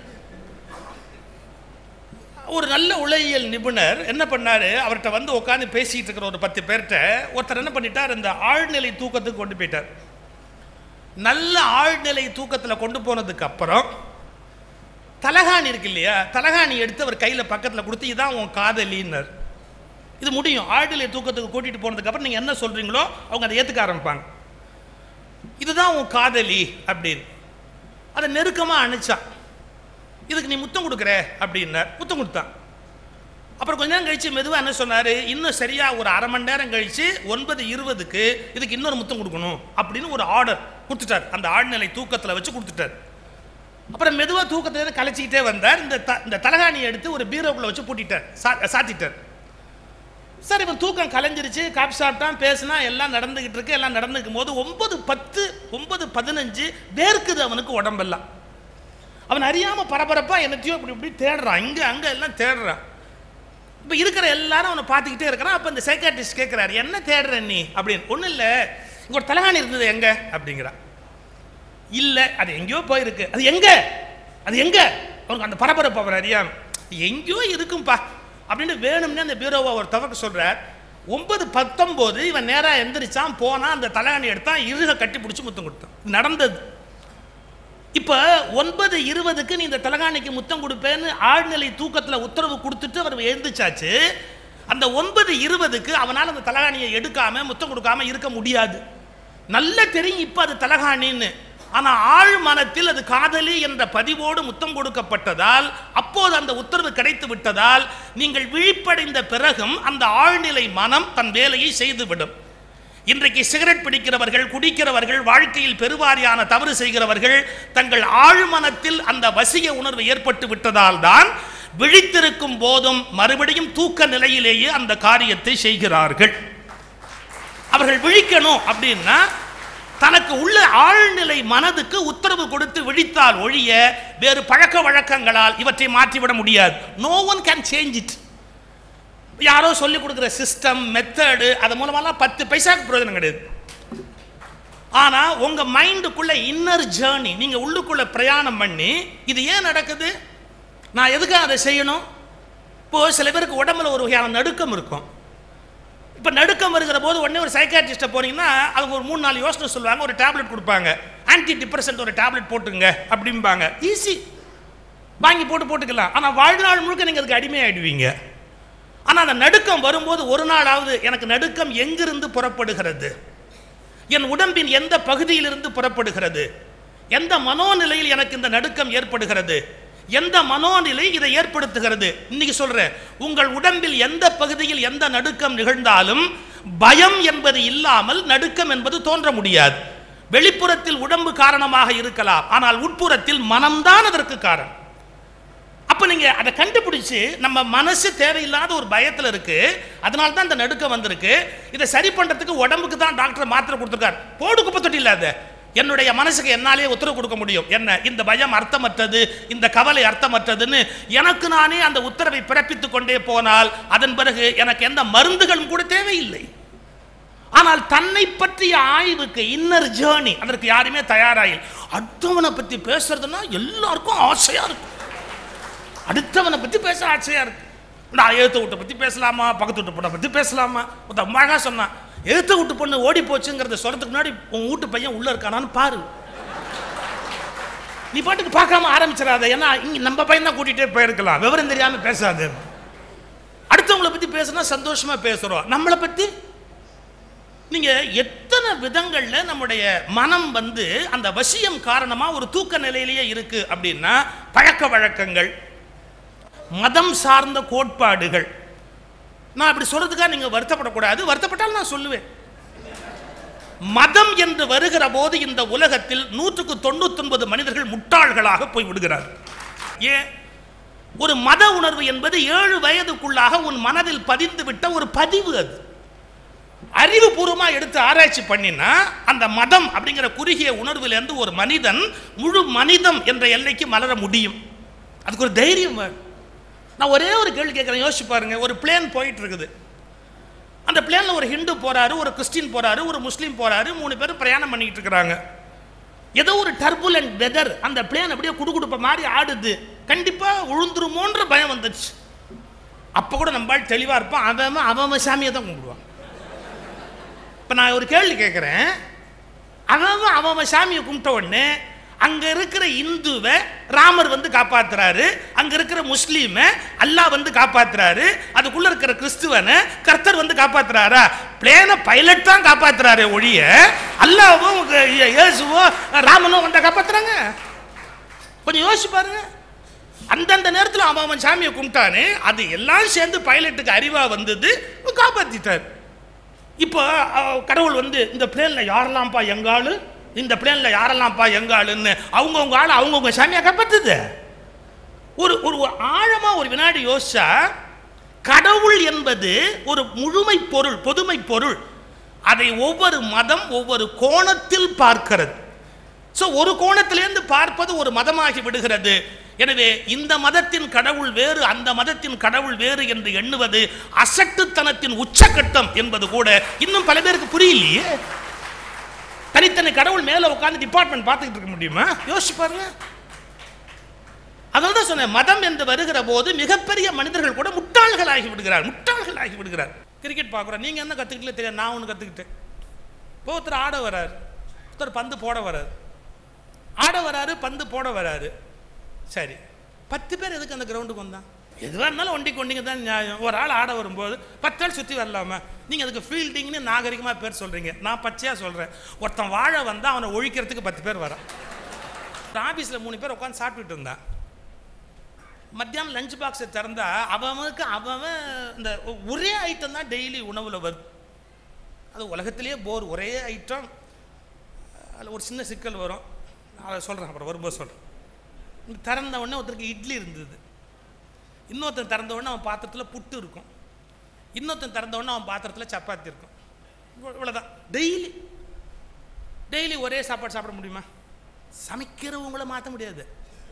ஒரு நல்ல உளவியல் நிபுணர் என்ன பண்ணாரு அவர்கிட்ட வந்து உட்காந்து பேசிட்டு இருக்கிற ஒரு பத்து பேர்கிட்ட ஒருத்தர் என்ன பண்ணிட்டார் இந்த ஆழ்நிலை தூக்கத்துக்கு கொண்டு போயிட்டார் நல்ல ஆழ்நிலை தூக்கத்தில் கொண்டு போனதுக்கு அப்புறம் தலகாணி இருக்கு இல்லையா தலகாணி எடுத்து அவர் கையில் பக்கத்தில் கொடுத்து இதான் உன் காதலின்னார் இது முடியும் ஆழ்நிலை தூக்கத்துக்கு கூட்டிட்டு போனதுக்கு அப்புறம் நீங்கள் என்ன சொல்றீங்களோ அவங்க அதை ஏற்றுக்க ஆரம்பிப்பாங்க இதுதான் உன் காதலி அப்படின்னு அதை நெருக்கமாக அணைச்சான் இதுக்கு நீ முத்தம் கொடுக்குற அப்படின்னார் முத்தம் கொடுத்தான் அப்புறம் கொஞ்ச நேரம் கழிச்சு மெதுவாக என்ன சொன்னார் இன்னும் சரியா ஒரு அரை மணி நேரம் கழிச்சு ஒன்பது இருபதுக்கு இதுக்கு இன்னொரு முத்தம் கொடுக்கணும் அப்படின்னு ஒரு ஆர்டர் கொடுத்துட்டார் அந்த ஆழ்நிலை தூக்கத்தில் வச்சு கொடுத்துட்டார் அப்புறம் மெதுவாக தூக்கத்திலேருந்து கலைச்சிக்கிட்டே வந்தார் இந்த த இந்த தலகாணியை எடுத்து ஒரு பீரோக்குள்ள வச்சு பூட்டிட்டார் சா சாத்திட்டார் சார் இவன் தூக்கம் கலைஞ்சிருச்சு காப்பி சாப்பிட்டான் பேசினா எல்லாம் நடந்துகிட்டு இருக்கு எல்லாம் நடந்துக்கும் போது ஒன்பது பத்து ஒன்பது பதினஞ்சு வேர்க்குது அவனுக்கு உடம்பெல்லாம் அவன் அறியாம பரபரப்பா என்னத்தையோ இப்படி இப்படி தேடுறான் இங்க அங்க எல்லாம் தேடுறான் இப்போ இருக்கிற எல்லாரும் அவனை பார்த்துக்கிட்டே இருக்கிறான் அப்போ இந்த சைக்காட்ரிஸ்ட் கேட்குறாரு என்ன தேடுற நீ அப்படின்னு ஒன்றும் இல்லை இங்க ஒரு தலகாணி இருந்தது எங்க அப்படிங்கிறான் இல்லை அது எங்கேயோ போயிருக்கு அது எங்க அது எங்க அவனுக்கு அந்த பரபரப்பு அவர் அறியாம எங்கேயோ இருக்கும்பா அப்படின்னு வேணும்னே அந்த பீரோவை அவர் தவக்க சொல்றார் ஒன்பது பத்தொம்போது இவன் நேராக எந்திரிச்சான் போனான் அந்த தலைகாணி எடுத்தான் இறுக கட்டி பிடிச்சி முத்தம் கொடுத்தான் இது நடந்தது இப்போ ஒன்பது இருபதுக்கு நீ இந்த தலகாணிக்கு முத்தம் கொடுப்பேன்னு ஆழ்நிலை தூக்கத்தில் உத்தரவு கொடுத்துட்டு அவர் எழுந்துச்சாச்சு அந்த ஒன்பது இருபதுக்கு அவனால் அந்த தலகாணியை எடுக்காம முத்தம் கொடுக்காம இருக்க முடியாது நல்ல தெரியும் இப்போ அது தலகாணின்னு ஆனால் ஆழ் மனத்தில் அது காதலி என்ற பதிவோடு முத்தம் கொடுக்கப்பட்டதால் அப்போது அந்த உத்தரவு கிடைத்து விட்டதால் நீங்கள் விழிப்படைந்த பிறகும் அந்த ஆழ்நிலை மனம் தன் வேலையை செய்துவிடும் இன்றைக்கு சிகரெட் பிடிக்கிறவர்கள் குடிக்கிறவர்கள் வாழ்க்கையில் பெருவாரியான தவறு செய்கிறவர்கள் தங்கள் ஆழ்மனத்தில் அந்த வசிய உணர்வு ஏற்பட்டு விட்டதால் தான் விழித்திருக்கும் போதும் மறுபடியும் தூக்க நிலையிலேயே அந்த காரியத்தை செய்கிறார்கள் அவர்கள் விழிக்கணும் அப்படின்னா தனக்கு உள்ள ஆழ்நிலை மனதுக்கு உத்தரவு கொடுத்து விழித்தால் ஒழிய வேறு பழக்க வழக்கங்களால் இவற்றை மாற்றிவிட முடியாது no one can change it யாரோ சொல்லி கொடுக்குற சிஸ்டம் மெத்தடு அது மூலமாலாம் பத்து பைசாக்கு பிரயோஜனம் கிடையாது ஆனா உங்க மைண்டுக்குள்ள இன்னர் ஜேர்னி நீங்க உள்ளுக்குள்ள பிரயாணம் பண்ணி இது ஏன் நடக்குது நான் எதுக்காக அதை செய்யணும் இப்போ சில பேருக்கு உடம்புல ஒரு வகையான நடுக்கம் இருக்கும் இப்போ நடுக்கம் வருகிற போது உடனே ஒரு சைக்காட்ரிஸ்ட்டை போனீங்கன்னா அவங்க ஒரு மூணு நாலு யோசனை சொல்லுவாங்க ஒரு டேப்லெட் கொடுப்பாங்க ஆன்டி டிப்ரெசன்ட் ஒரு டேப்லெட் போட்டுங்க அப்படிம்பாங்க ஈஸி வாங்கி போட்டு போட்டுக்கலாம் ஆனால் வாழ்நாள் முழுக்க நீங்கள் அதுக்கு அடிமையாயிடுவீங்க ஆனால் அந்த நடுக்கம் வரும்போது ஒரு நாளாவது எனக்கு நடுக்கம் எங்கிருந்து புறப்படுகிறது என் உடம்பின் எந்த பகுதியிலிருந்து புறப்படுகிறது எந்த மனோநிலையில் எனக்கு இந்த நடுக்கம் ஏற்படுகிறது எந்த மனோநிலை இதை ஏற்படுத்துகிறது இன்னைக்கு சொல்றேன் உங்கள் உடம்பில் எந்த பகுதியில் எந்த நடுக்கம் நிகழ்ந்தாலும் பயம் என்பது இல்லாமல் நடுக்கம் என்பது தோன்ற முடியாது வெளிப்புறத்தில் உடம்பு காரணமாக இருக்கலாம் ஆனால் உட்புறத்தில் மனம்தான் அதற்கு காரணம் அப்ப நீங்க அதை கண்டுபிடிச்சு நம்ம மனசு தேவையில்லாத ஒரு பயத்துல இருக்கு அதனால தான் இந்த நடுக்கம் வந்திருக்கு இதை சரி பண்றதுக்கு உடம்புக்கு தான் டாக்டர் மாத்திரை கொடுத்துருக்காரு போடு குப்பை தொட்டி இல்லாத என்னுடைய மனசுக்கு என்னாலே உத்தரவு கொடுக்க முடியும் என்ன இந்த பயம் அர்த்தமற்றது இந்த கவலை அர்த்தமற்றதுன்னு எனக்கு நானே அந்த உத்தரவை பிறப்பித்துக் கொண்டே போனால் அதன் பிறகு எனக்கு எந்த மருந்துகளும் கூட தேவையில்லை ஆனால் தன்னை பற்றிய ஆய்வுக்கு இன்னர் ஜேர்னி அதற்கு யாருமே தயாராயில் அடுத்தவனை பத்தி பேசுறதுன்னா எல்லாருக்கும் ஆசையா இருக்கும் அடுத்தவனை பத்தி பேச ஆசையா இருக்கு நான் எழுத்து வீட்டை பத்தி பேசலாமா பக்கத்து வீட்டு பொண்ணை பத்தி பேசலாமா ஒருத்த அழகா சொன்னான் எழுத்து வீட்டு பொண்ணு ஓடி போச்சுங்கிறத சொல்றதுக்கு முன்னாடி உன் வீட்டு பையன் உள்ள இருக்கானான்னு பாரு நீ பாட்டுக்கு பார்க்காம ஆரம்பிச்சிடாத ஏன்னா இங்க நம்ம பையன் தான் கூட்டிகிட்டே போயிருக்கலாம் விவரம் தெரியாம பேசாது அடுத்தவங்கள பத்தி பேசுனா சந்தோஷமா பேசுறோம் நம்மளை பத்தி நீங்க எத்தனை விதங்கள்ல நம்முடைய மனம் வந்து அந்த வசியம் காரணமா ஒரு தூக்க நிலையிலேயே இருக்கு அப்படின்னா பழக்க வழக்கங்கள் மதம் சார்ந்த கோட்பாடுகள் நான் அப்படி சொல்றதுக்காக நீங்க வருத்தப்படக்கூடாது வருத்தப்பட்டால் நான் சொல்லுவேன் மதம் என்று வருகிற போது இந்த உலகத்தில் நூற்றுக்கு தொண்ணூத்தொன்பது மனிதர்கள் முட்டாள்களாக போய் விடுகிறார் ஏன் ஒரு மத உணர்வு என்பது ஏழு வயதுக்குள்ளாக உன் மனதில் பதிந்து விட்ட ஒரு பதிவு அது அறிவுபூர்வமா எடுத்து ஆராய்ச்சி பண்ணினா அந்த மதம் அப்படிங்கிற குறுகிய உணர்விலிருந்து ஒரு மனிதன் முழு மனிதம் என்ற எல்லைக்கு மலர முடியும் அதுக்கு ஒரு தைரியம் வேணும் நான் ஒரே ஒரு கேள்வி கேட்குறேன் யோசிச்சு பாருங்க ஒரு பிளேன் போயிட்டு இருக்குது அந்த பிளேனில் ஒரு ஹிந்து போறாரு ஒரு கிறிஸ்டின் போறாரு ஒரு முஸ்லீம் போறாரு மூணு பேரும் பிரயாணம் பண்ணிட்டு இருக்கிறாங்க ஏதோ ஒரு டர்புலண்ட் வெதர் அந்த பிளேன் அப்படியே குடுகுடுப்ப மாதிரி ஆடுது கண்டிப்பா உழுந்துருமோன்ற பயம் வந்துச்சு அப்ப கூட நம்மால் தெளிவா இருப்பான் அவன் அவன் சாமியை தான் கும்பிடுவான் இப்ப நான் ஒரு கேள்வி கேட்கிறேன் அவன் அவன் சாமியை கும்பிட்ட உடனே அங்க இருக்கிற இந்துவை ராமர் வந்து காப்பாத்துறாரு அங்க இருக்கிற முஸ்லீமை அல்லாஹ் வந்து காப்பாத்துறாரு அதுக்குள்ள இருக்கிற கிறிஸ்துவனை கர்த்தர் வந்து காப்பாத்துறாரா பிளேன பைலட் தான் காப்பாத்துறாரு ஒழிய அல்லாவோ இயேசுவோ ராமனோ வந்து காப்பாத்துறாங்க கொஞ்சம் யோசிச்சு பாருங்க அந்தந்த நேரத்தில் அவன் அவன் சாமியை கும்பிட்டானே அது எல்லாம் சேர்ந்து பைலட்டுக்கு அறிவா வந்தது காப்பாத்திட்டார் இப்போ அஹ், கடவுள் வந்து இந்த பிளேனில் யாரெல்லாம்ப்பா எங்காளு இந்த பிளேனில் யாரெல்லாம்ப்பா எங்காளுன்னு அவங்கவுங்க ஆள் அவங்கவுங்க சாமியை காப்பாத்துது ஒரு ஒரு ஒரு ஆழமா ஒரு வினாடி யோசிச்சா கடவுள் என்பது ஒரு முழுமை பொருள் பொதுமை பொருள் அதை ஒவ்வொரு மதம் ஒவ்வொரு கோணத்தில் பார்க்கிறது ஸோ ஒரு கோணத்திலிருந்து பார்ப்பது ஒரு மதமாகி விடுகிறது எனவே இந்த மதத்தின் கடவுள் வேறு அந்த மதத்தின் கடவுள் வேறு என்று எண்ணுவது அசட்டுத்தனத்தின் உச்சக்கட்டம் என்பது கூட இன்னும் பல பேருக்கு புரியலையே தனித்தனி கடவுள் மேல உட்கார்ந்து டிபார்ட்மெண்ட் பார்த்துக்கிட்டு இருக்க முடியுமா யோசிச்சு பாருங்க அதனால தான் சொன்னேன் மதம் என்று வருகிற போது மிகப்பெரிய மனிதர்கள் கூட முட்டாள்கள் ஆகி விடுகிறார் முட்டாள்கள் ஆகி விடுகிறார் கிரிக்கெட் பார்க்குறோம் நீங்க என்ன கத்துக்கிட்டே தெரியாது நான் ஒன்று கத்துக்கிட்டேன் இப்போ ஒருத்தர் ஆட வராரு ஒருத்தர் பந்து போட வராரு ஆட வராரு பந்து போட வராரு சரி பத்து பேர் எதுக்கு அந்த கிரவுண்டுக்கு வந்தான் எதுவாக இருந்தாலும் ஒண்டி கொண்டிங்க தான் நியாயம் ஒரு ஆள் ஆட வரும்போது பத்து ஆள் சுற்றி வரலாமா நீங்கள் அதுக்கு ஃபீல்டிங்னு நாகரிகமாக பேர் சொல்கிறீங்க நான் பச்சையாக சொல்கிறேன் ஒருத்தன் வாழ வந்தால் அவனை ஒழிக்கிறதுக்கு பத்து பேர் வரான் ஆஃபீஸில் மூணு பேர் உட்காந்து சாப்பிட்டுட்டு இருந்தான் மத்தியானம் லஞ்ச் பாக்ஸை திறந்தா அவனுக்கு அவன் இந்த ஒரே ஐட்டம் தான் டெய்லி உணவில் வருது அது உலகத்திலேயே போர் ஒரே ஐட்டம் அதில் ஒரு சின்ன சிக்கல் வரும் நான் அதை சொல்கிறேன் அப்புறம் வரும்போது சொல்கிறேன் திறந்த உடனே ஒருத்தருக்கு இட்லி இருந்தது இன்னொருத்தன் திறந்த உடனே அவன் பாத்திரத்தில் புட்டு இருக்கும் இன்னொருத்தன் திறந்த உடனே அவன் பாத்திரத்தில் சப்பாத்தி இருக்கும் இவ்வளோ- இவ்வளவுதான் டெய்லி டெய்லி ஒரே சாப்பாடு சாப்பிட முடியுமா சமைக்கிறவங்கள மாற்ற முடியாது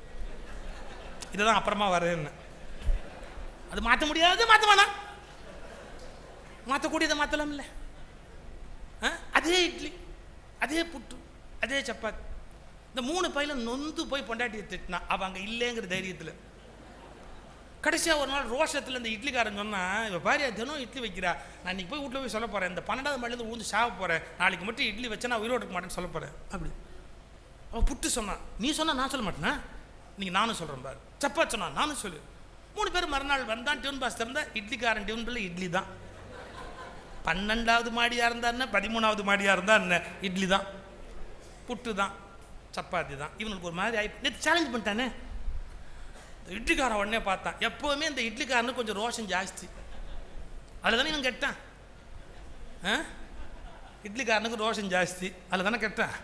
இதுதான் அப்புறமா வரேன்னு அது மாற்ற முடியாது மாற்ற வேணாம் மாற்றக்கூடியதை மாற்றலாம்ல ஆ? அதே இட்லி அதே புட்டு அதே சப்பாத்தி இந்த மூணு பையில நொந்து போய் பொண்டாட்டியை திட்டினா அவ அங்க இல்லைங்கிற தைரியத்தில் கடைசியா ஒரு நாள் ரோஷத்தில் இந்த இட்லிக்காரன் சொன்னா இவ பாரியா தினம் இட்லி வைக்கிறா நான் இன்னைக்கு போய் வீட்டில் போய் சொல்ல போறேன் இந்த பன்னெண்டாவது மணிலேருந்து ஊந்து சாக போறேன் நாளைக்கு மட்டும் இட்லி வச்சா நான் உயிரோடு இருக்க மாட்டேன்னு சொல்ல போறேன் அப்படி அவன் புட்டு சொன்னான் நீ சொன்னா நான் சொல்ல மாட்டேனா நீங்க நானும் சொல்றேன் பாரு சப்பாத்தி சொன்னான் நானும் சொல்லு மூணு பேர் மறுநாள் வந்தான் டியூன் பாஸ் திறந்தா இட்லிக்காரன் டியூன் பிள்ளை இட்லி தான் பன்னெண்டாவது மாடியாக இருந்தா என்ன பதிமூணாவது மாடியாக இருந்தா என்ன இட்லி தான் புட்டு தான் சப்பாத்தி தான் இவனுக்கு ஒரு மாதிரி ஆகி நேற்று சேலஞ்ச் பண்ணிட்டானே இந்த இட்லிக்காரன் உடனே பார்த்தான் எப்போவுமே இந்த இட்லிக்காரனுக்கு கொஞ்சம் ரோஷம் ஜாஸ்தி அதில் தானே இவன் கெட்டான் ஆ இட்லிக்காரனுக்கு ரோஷம் ஜாஸ்தி அதில் தானே கெட்டான்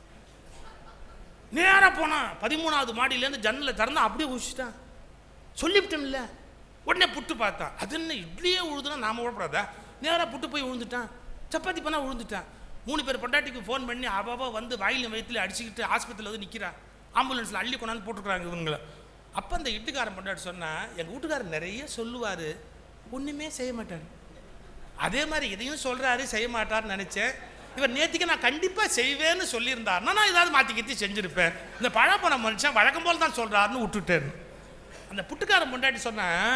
நேராக போனான் பதிமூணாவது மாடியிலேருந்து ஜன்னலை திறந்தா அப்படியே குடிச்சிட்டான் சொல்லிவிட்டோம்ல உடனே புட்டு பார்த்தான் அது என்ன இட்லியே உழுதுனா நாம விடப்படாதா நேராக புட்டு போய் விழுந்துட்டான் சப்பாத்தி பண்ணால் விழுந்துட்டான் மூணு பேர் பொண்டாட்டிக்கு ஃபோன் பண்ணி அவாவா வந்து வாயில வயிற்றுல அடிச்சுக்கிட்டு ஆஸ்பத்திரியில் வந்து நிற்கிறா ஆம்புலன்ஸில் அள்ளி கொண்டாந்து போட்டுருக்குறாங்க இவங்கள அப்போ அந்த வீட்டுக்காரன் பொண்டாட்டி சொன்னா எங்கள் வீட்டுக்காரர் நிறைய சொல்லுவார் ஒன்றுமே செய்ய மாட்டார் அதே மாதிரி இதையும் சொல்கிறாரு செய்ய மாட்டார்னு நினச்சேன் இவர் நேத்திக்கு நான் கண்டிப்பாக செய்வேன்னு சொல்லியிருந்தாருன்னா நான் ஏதாவது மாற்றி கத்தி செஞ்சுருப்பேன் இந்த பழப்பணம் மனுஷன் வழக்கம் போல் தான் சொல்கிறாருன்னு விட்டுட்டேன் அந்த புட்டுக்காரன் பொண்டாட்டி சொன்னேன்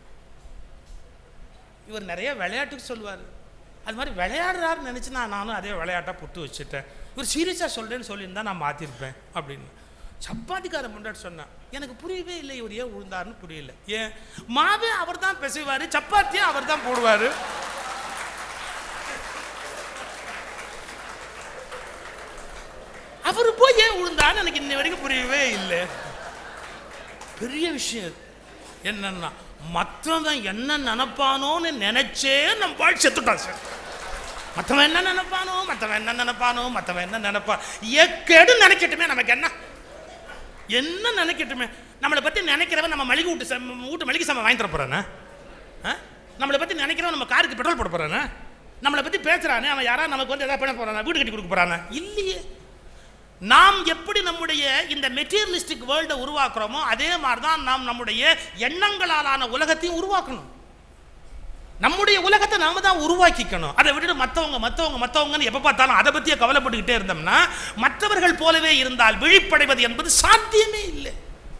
இவர் நிறைய விளையாட்டுக்கு சொல்லுவார் அது மாதிரி விளையாடுறாருன்னு நினச்சி நான் நானும் அதே விளையாட்டாக புட்டு வச்சுட்டேன் இவர் சீரியஸாக சொல்கிறேன்னு சொல்லியிருந்தா நான் மாற்றிருப்பேன் அப்படின்னு சப்பாத்திக்காரன் முன்னாடி சொன்னான் எனக்கு புரியவே இல்லை இவர் ஏன் விழுந்தாருன்னு புரியல ஏன் மாவே அவர் தான் பிசைவார் சப்பாத்தியும் அவர் தான் போடுவார் அவர் போய் ஏன் விழுந்தான்னு எனக்கு இன்ன வரைக்கும் புரியவே இல்லை பெரிய விஷயம் இது. என்னன்னா மற்றவன் என்ன நினைப்பானோன்னு நினைச்சே நம்ம வாழ் செத்துட்டான் சார் மற்றவன் என்ன நினைப்பானோ மற்றவன் என்ன நினைப்பானோ மற்றவன் என்ன நினைப்பான் எக்கேடு நினைக்கட்டுமே நமக்கு என்ன என்ன நினைக்கட்டுமே நம்மளை பற்றி நினைக்கிறவன் நம்ம மளிகை வீட்டு சம் வீட்டு மளிகை சாமான் வாங்கி தர போகிறானே நம்மளை பற்றி நினைக்கிறவன் நம்ம காருக்கு பெட்ரோல் போட போகிறானே நம்மளை பற்றி பேசுகிறானே அவன் யாராவது நமக்கு வந்து எதாவது பண்ண போகிறானா வீடு கட்டி கொடுக்க போகிறானே இல்லையே நாம் எப்படி நம்முடைய இந்த மெட்டீரியலிஸ்டிக் வேர்ல்டை உருவாக்குறோமோ அதே மாதிரி தான் நாம் நம்முடைய எண்ணங்களாலான உலகத்தையும் உருவாக்கணும் நம்முடைய உலகத்தை நாம தான் உருவாக்கிக்கணும் அதை விட்டுட்டு மற்றவங்க மற்றவங்க மற்றவங்கன்னு எப்போ பார்த்தாலும் அதை பற்றியே கவலைப்பட்டுக்கிட்டே இருந்தோம்னா மற்றவர்கள் போலவே இருந்தால் விழிப்படைவது என்பது சாத்தியமே இல்லை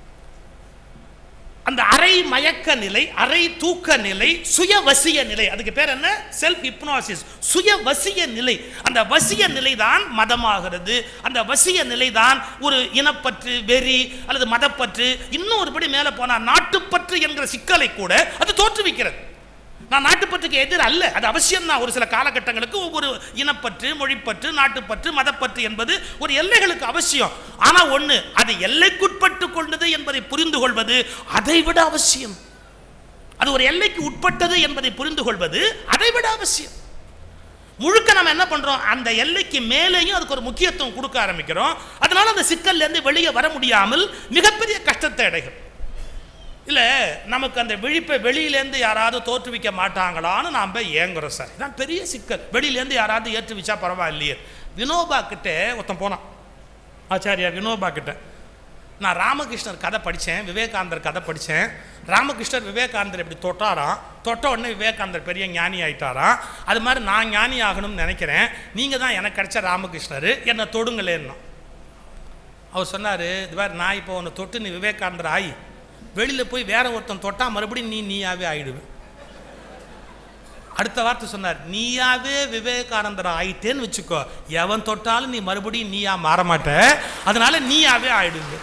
அந்த அரை மயக்க நிலை அரை தூக்க நிலை சுய வசிய நிலை அதுக்கு பேர் என்ன செல்ஃப் ஹிப்னாசிஸ் சுய வசிய நிலை அந்த வசிய நிலை தான் மதமாகிறது அந்த வசிய நிலை தான் ஒரு இனப்பற்று வெறி அல்லது மதப்பற்று இன்னும் ஒருபடி மேலே போனால் நாட்டுப்பற்று என்கிற சிக்கலை கூட அது தோற்றுவிக்கிறது நான் நாட்டுப்பற்றுக்கு எதிர் அல்ல அது அவசியம் தான் ஒரு சில காலகட்டங்களுக்கு ஒவ்வொரு இனப்பற்று மொழிப்பற்று நாட்டுப்பற்று மதப்பற்று என்பது ஒரு எல்லைகளுக்கு அவசியம் ஆனா ஒண்ணு அது எல்லைக்குட்பட்டு கொண்டது என்பதை புரிந்து கொள்வது அதை விட அவசியம் அது ஒரு எல்லைக்கு உட்பட்டது என்பதை புரிந்து கொள்வது அதை விட அவசியம் முழுக்க நம்ம என்ன பண்றோம் அந்த எல்லைக்கு மேலேயும் அதுக்கு ஒரு முக்கியத்துவம் கொடுக்க ஆரம்பிக்கிறோம் அதனால அந்த சிக்கல்ல இருந்து வெளியே வர முடியாமல் மிகப்பெரிய கஷ்டத்தை அடைகிறோம் இல்லை நமக்கு அந்த விழிப்பை வெளியிலேருந்து யாராவது தோற்றுவிக்க மாட்டாங்களான்னு நாம் போய் ஏங்குறோம் சார் இதான் பெரிய சிக்கல் வெளியிலேருந்து யாராவது ஏற்றுவிச்சா பரவாயில்லையே வினோபா கிட்ட ஒருத்தன் போனான் ஆச்சாரியா வினோபா கிட்ட நான் ராமகிருஷ்ணர் கதை படித்தேன் விவேகானந்தர் கதை படித்தேன் ராமகிருஷ்ணர் விவேகானந்தர் இப்படி தொட்டாராம் தொட்ட உடனே விவேகானந்தர் பெரிய ஞானி ஆயிட்டாராம் அது மாதிரி நான் ஞானி ஆகணும்னு நினைக்கிறேன் நீங்கள் தான் எனக்கு கிடைச்ச ராமகிருஷ்ணர் என்னை தொடுங்களேன்னா அவர் சொன்னார் இது மாதிரி நான் இப்போ உன்னை தொட்டு நீ விவேகானந்தர் ஆகி வெளியில் போய் வேற ஒருத்தன் தொட்டா மறுபடியும் நீ நீயாவே ஆயிடுவே அடுத்த வார்த்தை சொன்னார் நீயாவே விவேகானந்தர் ஆயிட்டேன்னு வச்சுக்கோ எவன் தொட்டாலும் நீ மறுபடியும் நீயா மாற மாட்ட அதனால நீயாவே ஆயிடுங்க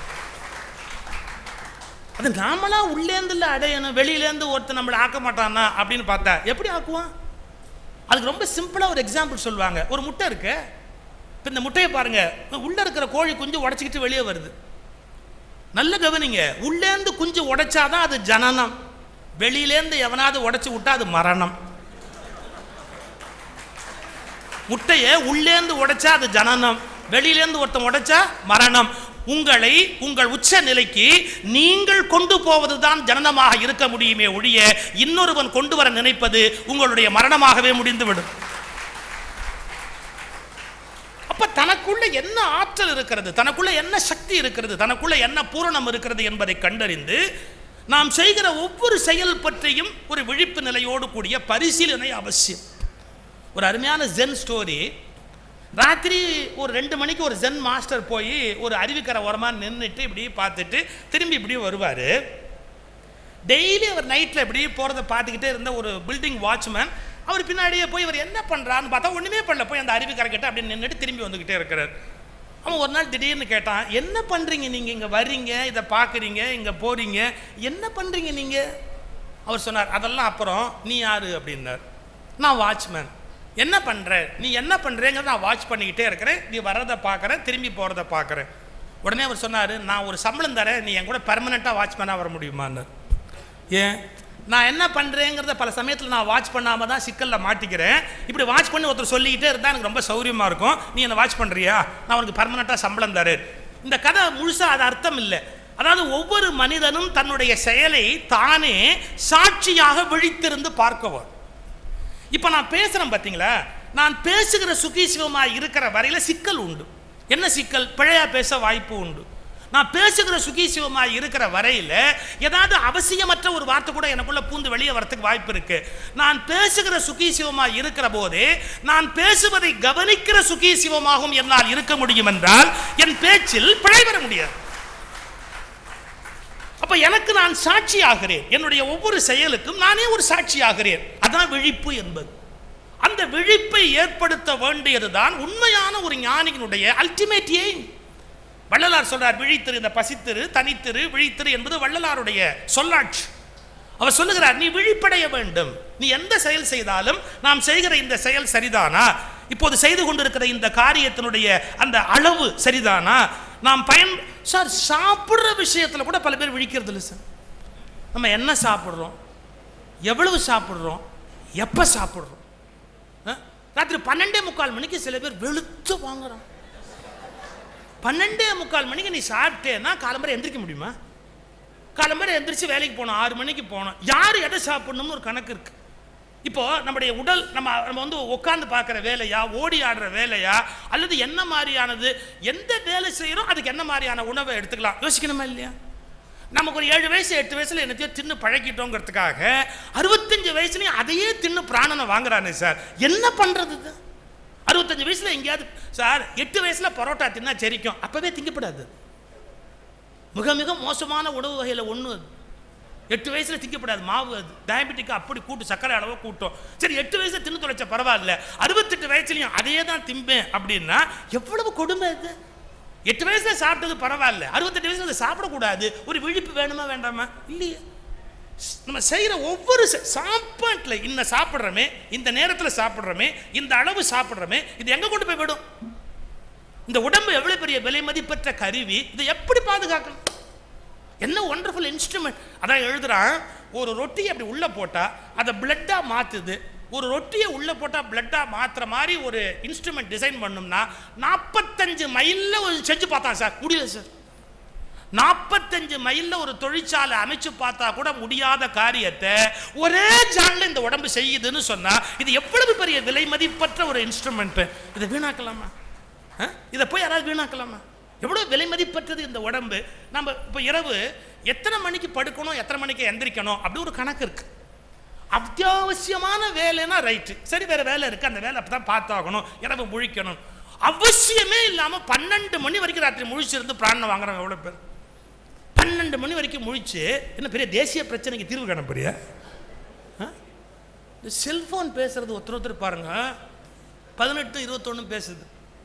அது நாமளா உள்ளேந்துல அடையணும் வெளியிலேருந்து ஒருத்தன் நம்மளை ஆக்க மாட்டானா அப்படின்னு பார்த்தா எப்படி ஆக்குவான் அதுக்கு ரொம்ப சிம்பிளா ஒரு எக்ஸாம்பிள் சொல்லுவாங்க ஒரு முட்டை இருக்கு இப்போ இந்த முட்டையை பாருங்க உள்ள இருக்கிற கோழி குஞ்சு உடச்சிக்கிட்டு வெளியே வருது நல்ல கவனிங்க உள்ளேந்து குஞ்சு உடைச்சாதான் அது ஜனனம் வெளியிலேருந்து எவனாவது உடைச்சு விட்டா அது மரணம் முட்டையை உள்ளேந்து உடைச்சா அது ஜனனம் வெளியிலேருந்து ஒருத்தன் உடைச்சா மரணம் உங்களை உங்கள் உச்ச நிலைக்கு நீங்கள் கொண்டு போவதுதான் ஜனனமாக இருக்க முடியுமே ஒழிய இன்னொருவன் கொண்டு வர நினைப்பது உங்களுடைய மரணமாகவே முடிந்துவிடும் அப்ப தனக்குள்ள என்ன ஆற்றல் இருக்கிறது தனக்குள்ள என்ன சக்தி இருக்கிறது தனக்குள்ள என்ன பூரணம் இருக்கிறது என்பதை கண்டறிந்து நாம் செய்கிற ஒவ்வொரு செயல் பற்றியும் ஒரு விழிப்பு நிலையோடு கூடிய பரிசீலனை அவசியம் ஒரு அருமையான ஜென் ஸ்டோரி ராத்திரி ஒரு ரெண்டு மணிக்கு ஒரு ஜென் மாஸ்டர் போய் ஒரு அருவிக்கரை ஓரமாக நின்றுட்டு இப்படி பார்த்துட்டு திரும்பி இப்படி வருவார் டெய்லி அவர் நைட்டில் இப்படி போகிறத பார்த்துக்கிட்டே இருந்த ஒரு பில்டிங் வாட்ச்மேன் அவர் பின்னாடியே போய் இவர் என்ன பண்ணுறான்னு பார்த்தா ஒன்றுமே பண்ணல போய் அந்த அருவிக்கரை கிட்ட அப்படி நின்றுட்டு திரும்பி வந்துக்கிட்டே இருக்கிறார் அவன் ஒரு நாள் திடீர்னு கேட்டான் என்ன பண்ணுறீங்க நீங்கள் இங்கே வர்றீங்க இதை பார்க்குறீங்க இங்கே போகிறீங்க என்ன பண்ணுறீங்க நீங்கள் அவர் சொன்னார் அதெல்லாம் அப்புறம் நீ யாரு அப்படின்னார் நான் வாட்ச்மேன் என்ன பண்ணுற நீ என்ன பண்ணுறேங்கிறத நான் வாட்ச் பண்ணிக்கிட்டே இருக்கிறேன் நீ வர்றதை பார்க்குறேன் திரும்பி போகிறத பார்க்குறேன் உடனே அவர் சொன்னார் நான் ஒரு சம்பளம் தரேன் நீ என் கூட பெர்மனெண்ட்டாக வாட்ச்மேனாக வர முடியுமான்னார் ஏன் நான் என்ன பண்ணுறேங்கிறத பல சமயத்தில் நான் வாட்ச் பண்ணாமல் தான் சிக்கலில் மாட்டிக்கிறேன் இப்படி வாட்ச் பண்ணி ஒருத்தர் சொல்லிக்கிட்டே இருந்தால் எனக்கு ரொம்ப சௌரியமாக இருக்கும் நீ என்னை வாட்ச் பண்ணுறியா நான் உனக்கு பர்மனெண்ட்டாக சம்பளம் தரேன் இந்த கதை முழுசாக அது அர்த்தம் இல்லை அதாவது ஒவ்வொரு மனிதனும் தன்னுடைய செயலை தானே சாட்சியாக விழித்திருந்து பார்க்கவர் இப்போ நான் பேசுகிறேன் பார்த்தீங்களா நான் பேசுகிற சுகீசிவமாக இருக்கிற வரையில் சிக்கல் உண்டு என்ன சிக்கல் பிழையா பேச வாய்ப்பு உண்டு நான் பேசுகிற சுகீசிவமாக இருக்கிற வரையில் ஏதாவது அவசியமற்ற ஒரு வார்த்தை கூட எனக்குள்ள பூந்து வெளியே வரத்துக்கு வாய்ப்பு இருக்கு நான் பேசுகிற சுகீசிவமாக இருக்கிற போதே நான் பேசுவதை கவனிக்கிற சுகீசிவமாகவும் என்னால் இருக்க முடியும் என்றால் என் பேச்சில் பிழை வர முடியாது அப்ப எனக்கு நான் சாட்சி ஆகிறேன் என்னுடைய ஒவ்வொரு செயலுக்கும் நானே ஒரு சாட்சி ஆகிறேன் அதான் விழிப்பு என்பது அந்த விழிப்பை ஏற்படுத்த வேண்டியதுதான் உண்மையான ஒரு ஞானியினுடைய அல்டிமேட் எய்ம் வள்ளலார் சொல்றார் விழித்திரு இந்த பசித்திரு தனித்திரு விழித்திரு என்பது வள்ளலாருடைய சொல்லாட்சி அவர் சொல்லுகிறார் நீ விழிப்படைய வேண்டும் நீ எந்த செயல் செய்தாலும் நாம் செய்கிற இந்த செயல் சரிதானா இப்போது செய்து கொண்டிருக்கிற இந்த காரியத்தினுடைய அந்த அளவு சரிதானா நாம் பயன் சார் சாப்பிட்ற விஷயத்தில் கூட பல பேர் விழிக்கிறது இல்லை சார் நம்ம என்ன சாப்பிட்றோம் எவ்வளவு சாப்பிட்றோம் எப்போ சாப்பிட்றோம் ஆ? ராத்திரி பன்னெண்டே முக்கால் மணிக்கு சில பேர் வெளுத்து வாங்குறான் பன்னெண்டே முக்கால் மணிக்கு நீ சாப்பிட்டேன்னா காலம்பரை எந்திரிக்க முடியுமா காலம்பரை எந்திரிச்சு வேலைக்கு போகணும் ஆறு மணிக்கு போகணும் யார் எதை சாப்பிடணும்னு ஒரு கணக்கு இருக்கு இப்போ நம்முடைய உடல் நம்ம நம்ம வந்து உட்காந்து பார்க்குற வேலையா ஓடி ஆடுற வேலையா அல்லது என்ன மாதிரியானது எந்த வேலை செய்கிறோம் அதுக்கு என்ன மாதிரியான உணவை எடுத்துக்கலாம் யோசிக்கணுமா இல்லையா நமக்கு ஒரு ஏழு வயசு எட்டு வயசுல என்னத்தையோ தின்னு பழக்கிட்டோங்கிறதுக்காக அறுபத்தஞ்சு வயசுலயும் அதையே தின்னு பிராணனை வாங்குறானே சார் என்ன பண்றது இது? அறுபத்தஞ்சு வயசுல எங்கேயாவது சார் எட்டு வயசுல பரோட்டா தின்னா செரிக்கும் அப்பவே திங்கப்படாது மிக மிக மோசமான உணவு வகையில் ஒன்று அது எட்டு வயசுல திங்கப்படாது மாவு அது டயபெட்டிக்கு அப்படி கூட்டு சர்க்கரை அளவு கூட்டும் சரி எட்டு வயசுல தின்னு தொலைச்ச பரவாயில்ல அறுபத்தெட்டு வயசுலையும் அதையே தான் திம்பேன் அப்படின்னா எவ்வளவு கொடுமை இது எட்டு வயசுல சாப்பிட்டது பரவாயில்ல அறுபத்தெட்டு வயசுல அதை சாப்பிடக்கூடாது ஒரு விழிப்பு வேணுமா வேண்டாமா இல்லையே நம்ம செய்கிற ஒவ்வொரு ச- சாப்பாட்டில் இன்ன சாப்பிட்றோமே இந்த நேரத்தில் சாப்பிட்றோமே இந்த அளவு சாப்பிட்றோமே இது எங்கே கொண்டு போய் விடும் இந்த உடம்பு எவ்வளவு பெரிய விலை மதிப்பற்ற கருவி இதை எப்படி பாதுகாக்கணும் என்ன ஒண்டர்ஃபுல் இன்ஸ்ட்ருமெண்ட் அதான் எழுதுறான் ஒரு ரொட்டியை அப்படி உள்ள போட்டா அதை பிளட்டா மாத்துது ஒரு ரொட்டியை உள்ள போட்டா பிளட்டா மாத்துற மாதிரி ஒரு இன்ஸ்ட்ருமெண்ட் டிசைன் பண்ணோம்னா நாற்பத்தஞ்சு மைல்ல ஒரு செஞ்சு பார்த்தான் சார் முடியல சார் நாற்பத்தஞ்சு மைல்ல ஒரு தொழிற்சாலை அமைச்சு பார்த்தா கூட முடியாத காரியத்தை ஒரே ஜான்ல இந்த உடம்பு செய்யுதுன்னு சொன்னா இது எவ்வளவு பெரிய விலை மதிப்பற்ற ஒரு இன்ஸ்ட்ருமெண்ட் இதை வீணாக்கலாமா ஆ? இதை போய் யாராவது வீணாக்கலாமா எவ்வளோ விலை மதிப்பற்றது இந்த உடம்பு நம்ம இப்போ இரவு எத்தனை மணிக்கு படுக்கணும் எத்தனை மணிக்கு எந்திரிக்கணும் அப்படி ஒரு கணக்கு இருக்கு அத்தியாவசியமான வேலைன்னா ரைட்டு சரி வேற வேலை இருக்கு அந்த வேலை அப்பதான் பார்த்தாகணும் இரவு முழிக்கணும் அவசியமே இல்லாம பன்னெண்டு மணி வரைக்கும் ராத்திரி முழிச்சிருந்து பிராணம் வாங்குறவங்க எவ்வளோ பேர் பன்னெண்டு மணி வரைக்கும் முழிச்சு என்ன பெரிய தேசிய பிரச்சனைக்கு தீர்வு காண போறியா ஆ? இந்த செல்போன் பேசுறது ஒருத்தர் ஒருத்தர் பாருங்க பதினெட்டு இருபத்தொன்னு பேசுது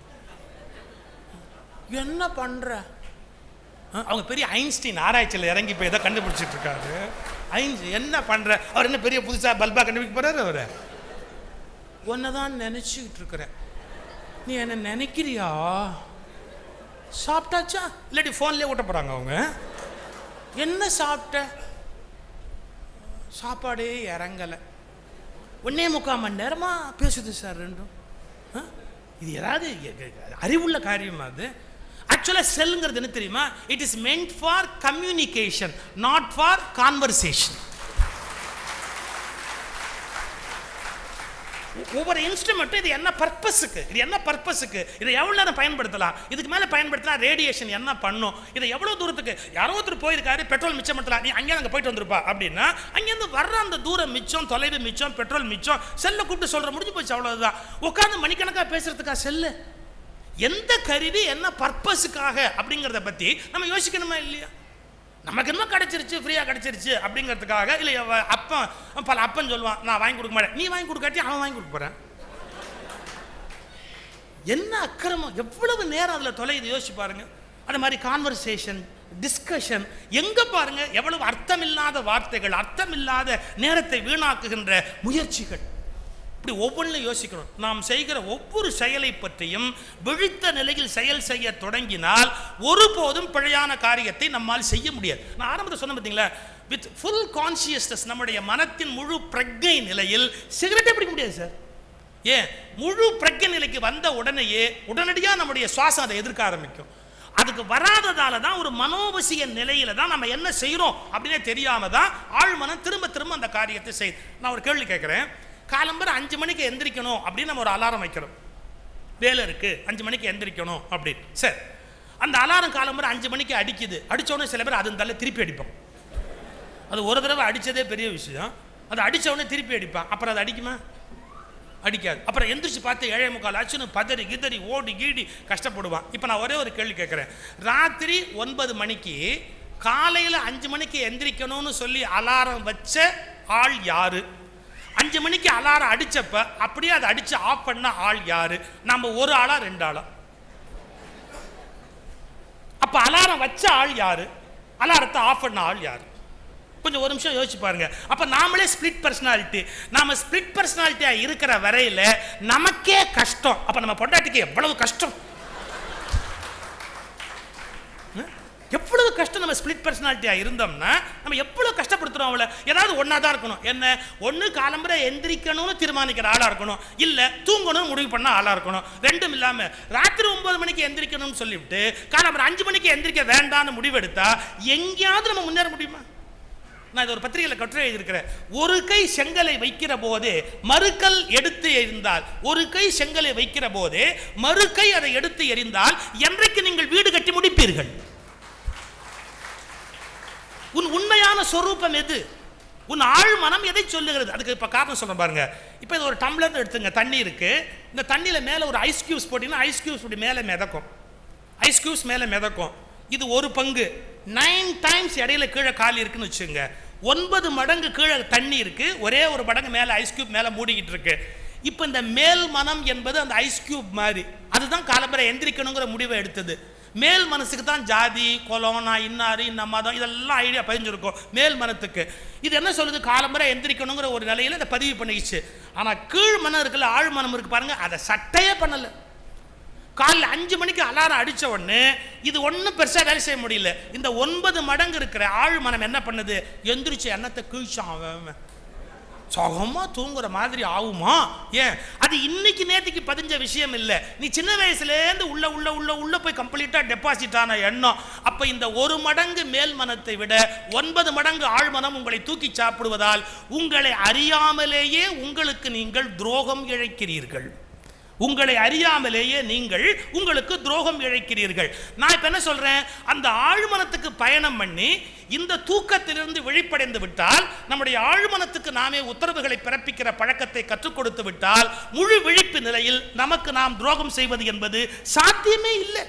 என்ன பண்ற ஆ, அவங்க பெரிய ஐன்ஸ்டீன் ஆராய்ச்சியில் இறங்கி போய் ஏதோ கண்டுபிடிச்சிட்டு இருக்காரு ஐன்ஸ் என்ன பண்ற அவர் என்ன பெரிய புதுசா பல்பா கண்டுபிடிக்க போறாரு அவரு உன்னை தான் நினைச்சுக்கிட்டு இருக்கிறேன் நீ என்ன நினைக்கிறியா சாப்பிட்டாச்சா இல்லாட்டி ஃபோன்லேயே ஊட்ட போறாங்க அவங்க என்ன சாப்பிட்ட சாப்பாடே இறங்கலை ஒன்னே முக்கால் மணி நேரமா பேசுது சார் ரெண்டும் ஆ? இது ஏதாவது எ- எ- அறிவுள்ள காரியமா அது ஆக்சுவலாக செல்லுங்கிறது என்ன தெரியுமா it is meant for communication not for conversation ஒவ்வொரு இன்ஸ்ட்ருமெண்ட்டும் இது என்ன பர்பஸுக்கு இது என்ன பர்பஸுக்கு இதை எவ்வளோ நேரம் பயன்படுத்தலாம் இதுக்கு மேலே பயன்படுத்தினா ரேடியேஷன் என்ன பண்ணும் இதை எவ்வளோ தூரத்துக்கு யாரோ ஒருத்தர் போயிருக்காரு பெட்ரோல் மிச்சம் பண்ணலாம் நீ அங்கே அங்கே போயிட்டு வந்திருப்பா அப்படின்னா அங்கேருந்து வர்ற அந்த தூரம் மிச்சம் தொலைவு மிச்சம் பெட்ரோல் மிச்சம் செல்லை கூப்பிட்டு சொல்கிற முடிஞ்சு போச்சு அவ்வளோதான் உட்காந்து மணிக்கணக்காக பேசுறதுக்கா செல்லு எந்த கருவி என்ன பர்பஸுக்காக அப்படிங்கிறத பற்றி நம்ம யோசிக்கணுமா இல்லையா நமக்கு என்ன கிடைச்சிருச்சு ஃப்ரீயாக கிடைச்சிருச்சு அப்படிங்கிறதுக்காக இல்லை அவ- அப்பன் பல அப்பன் சொல்லுவான் நான் வாங்கி கொடுக்க மாட்டேன் நீ வாங்கி கொடுக்காட்டி அவன் வாங்கி கொடுக்க போகிறேன் என்ன அக்கிரமம் எவ்வளவு நேரம் அதில் தொலையுது யோசிச்சு பாருங்க அது மாதிரி கான்வர்சேஷன் டிஸ்கஷன் எங்க பாருங்க எவ்வளவு அர்த்தமில்லாத வார்த்தைகள் அர்த்தமில்லாத நேரத்தை வீணாக்குகின்ற முயற்சிகள் இப்படி ஒவ்வொன்றிலும் யோசிக்கணும் நாம் செய்கிற ஒவ்வொரு செயலை பற்றியும் விழித்த நிலையில் செயல் செய்ய தொடங்கினால் ஒருபோதும் பிழையான காரியத்தை நம்மால் செய்ய முடியாது நான் ஆரம்பத்தில் சொன்ன பார்த்தீங்களா வித் ஃபுல் கான்சியஸ்னஸ் நம்முடைய மனத்தின் முழு பிரஜை நிலையில் சிகரெட்டே பிடிக்க முடியாது சார் ஏன் முழு பிரஜை நிலைக்கு வந்த உடனேயே உடனடியாக நம்முடைய சுவாசம் அதை எதிர்க்க ஆரம்பிக்கும் அதுக்கு வராததால தான் ஒரு மனோவசிய நிலையில தான் நம்ம என்ன செய்கிறோம் அப்படின்னே தெரியாம தான் ஆழ்மனம் திரும்ப திரும்ப அந்த காரியத்தை செய்யுது நான் ஒரு கேள்வி கேட்குறேன் காலம்பரம் அஞ்சு மணிக்கு எந்திரிக்கணும் அப்படின்னு நம்ம ஒரு அலாரம் வைக்கிறோம் வேலை இருக்கு அஞ்சு மணிக்கு எந்திரிக்கணும் அப்படின்னு சரி அந்த அலாரம் காலம்பரம் அஞ்சு மணிக்கு அடிக்குது அடிச்ச உடனே சில பேர் அது தள்ள திருப்பி அடிப்போம் அது ஒரு தடவை அடிச்சதே பெரிய விஷயம் அது அடிச்ச உடனே திருப்பி அடிப்பான் அப்புறம் அது அடிக்குமா அடிக்காது அப்புறம் எந்திரிச்சு பார்த்து ஏழை முக்கால் ஆச்சுன்னு பதறி கிதறி ஓடி கீடி கஷ்டப்படுவான் இப்போ நான் ஒரே ஒரு கேள்வி கேட்குறேன் ராத்திரி ஒன்பது மணிக்கு காலையில் அஞ்சு மணிக்கு எந்திரிக்கணும்னு சொல்லி அலாரம் வச்ச ஆள் யாரு அஞ்சு மணிக்கு அலாரம் அடிச்சப்ப அப்படியே அதை அடிச்சு ஆஃப் பண்ண ஆள் யாரு நம்ம ஒரு ஆளா ரெண்டு ஆளா அப்ப அலாரம் வச்ச ஆள் யாரு அலாரத்தை ஆஃப் பண்ண ஆள் யாரு கொஞ்சம் ஒரு நிமிஷம் யோசிச்சு பாருங்க அப்ப நாமளே ஸ்பிளிட் பர்சனாலிட்டி நாம ஸ்பிளிட் பர்சனாலிட்டியா இருக்கிற வரையில நமக்கே கஷ்டம் அப்ப நம்ம பொண்டாட்டிக்கு எவ்வளவு கஷ்டம் ம்? எவ்வளவு கஷ்டம் நம்ம ஸ்பிளிட் பர்சனாலிட்டியா இருந்தோம்னா நம்ம எவ்வளவு கஷ்டப்படுத்துறோம் அவளை ஏதாவது ஒன்றா தான் இருக்கணும் என்ன ஒன்று காலம்பரை எந்திரிக்கணும்னு தீர்மானிக்கிற ஆளா இருக்கணும் இல்ல தூங்கணும்னு முடிவு பண்ண ஆளா இருக்கணும் ரெண்டும் இல்லாம ராத்திரி ஒன்பது மணிக்கு எந்திரிக்கணும்னு சொல்லிவிட்டு காலம்பரை அஞ்சு மணிக்கு எந்திரிக்க வேண்டாம்னு முடிவெடுத்தா எங்கேயாவது நம்ம முன்னேற முடியுமா நான் இது ஒரு பத்திரிகையில் கட்டுரை எழுதியிருக்கிறேன் ஒரு கை செங்கலை வைக்கிற போது மறுக்கல் எடுத்து எறிந்தால் ஒரு கை செங்கலை வைக்கிற போது மறு கை அதை எடுத்து எறிந்தால் என்றைக்கு நீங்கள் வீடு கட்டி முடிப்பீர்கள் உன் உண்மையான சொரூபம் எது உன் ஆழ் மனம் எதை சொல்லுகிறது அதுக்கு இப்போ காரணம் சொல்றேன் பாருங்க இப்போ இது ஒரு டம்ளர் எடுத்துங்க தண்ணி இருக்கு இந்த தண்ணியில் மேலே ஒரு ஐஸ் கியூப்ஸ் போட்டிங்கன்னா ஐஸ் கியூப்ஸ் இப்படி மேலே மிதக்கும் ஐஸ் கியூப்ஸ் மேலே மிதக்கும் இது ஒரு பங்கு நைன் டைம்ஸ் இடையில கீழே கால் இருக்குன்னு வச்சுங்க ஒன்பது மடங்கு கீழே தண்ணி இருக்கு ஒரே ஒரு மடங்கு மேலே ஐஸ் கியூப் மேலே மூடிக்கிட்டு இருக்கு இப்போ இந்த மேல் மனம் என்பது அந்த ஐஸ் கியூப் மாதிரி அதுதான் காலம்பரை எந்திரிக்கணுங்கிற முடிவை எடுத்தது மேல் மனசுக்கு தான் ஜாதி குலம் நான் இன்னாரு இந்த மதம் இதெல்லாம் ஐடியா பதிஞ்சிருக்கும் மேல் மனத்துக்கு இது என்ன சொல்லுது காலம்பரை எந்திரிக்கணுங்கிற ஒரு நிலையில இதை பதிவு பண்ணிக்கிச்சு ஆனால் கீழ் மனம் இருக்குல்ல ஆழ் மனம் இருக்கு பாருங்க அதை சட்டையே பண்ணலை காலைல அஞ்சு மணிக்கு அலாரம் அடிச்ச உடனே இது ஒன்றும் பெருசாக வேலை செய்ய முடியல இந்த ஒன்பது மடங்கு இருக்கிற ஆழ் மனம் என்ன பண்ணுது எந்திரிச்சு எண்ணத்தை கீழ்ச்சான் அவன் அவன். சுகமா தூங்குற மாதிரி ஆகுமா ஏன் அது இன்னைக்கு நேற்றுக்கு பதிஞ்ச விஷயம் இல்லை நீ சின்ன வயசுலேருந்து உள்ள உள்ள உள்ள உள்ள போய் கம்ப்ளீட்டாக டெபாசிட் ஆன எண்ணம் அப்போ இந்த ஒரு மடங்கு மேல் மனத்தை விட ஒன்பது மடங்கு ஆழ்மனம் உங்களை தூக்கி சாப்பிடுவதால் உங்களை அறியாமலேயே உங்களுக்கு நீங்கள் துரோகம் இழைக்கிறீர்கள் உங்களை அறியாமலேயே நீங்கள் உங்களுக்கு துரோகம் இழைக்கிறீர்கள் நான் இப்ப என்ன சொல்றேன் அந்த ஆழ்மனத்துக்கு பயணம் பண்ணி இந்த தூக்கத்திலிருந்து விழிப்படைந்து விட்டால் நம்முடைய ஆழ்மனத்துக்கு நாமே உத்தரவுகளை பிறப்பிக்கிற பழக்கத்தை கற்றுக் கொடுத்து விட்டால் முழு விழிப்பு நிலையில் நமக்கு நாம் துரோகம் செய்வது என்பது சாத்தியமே இல்லை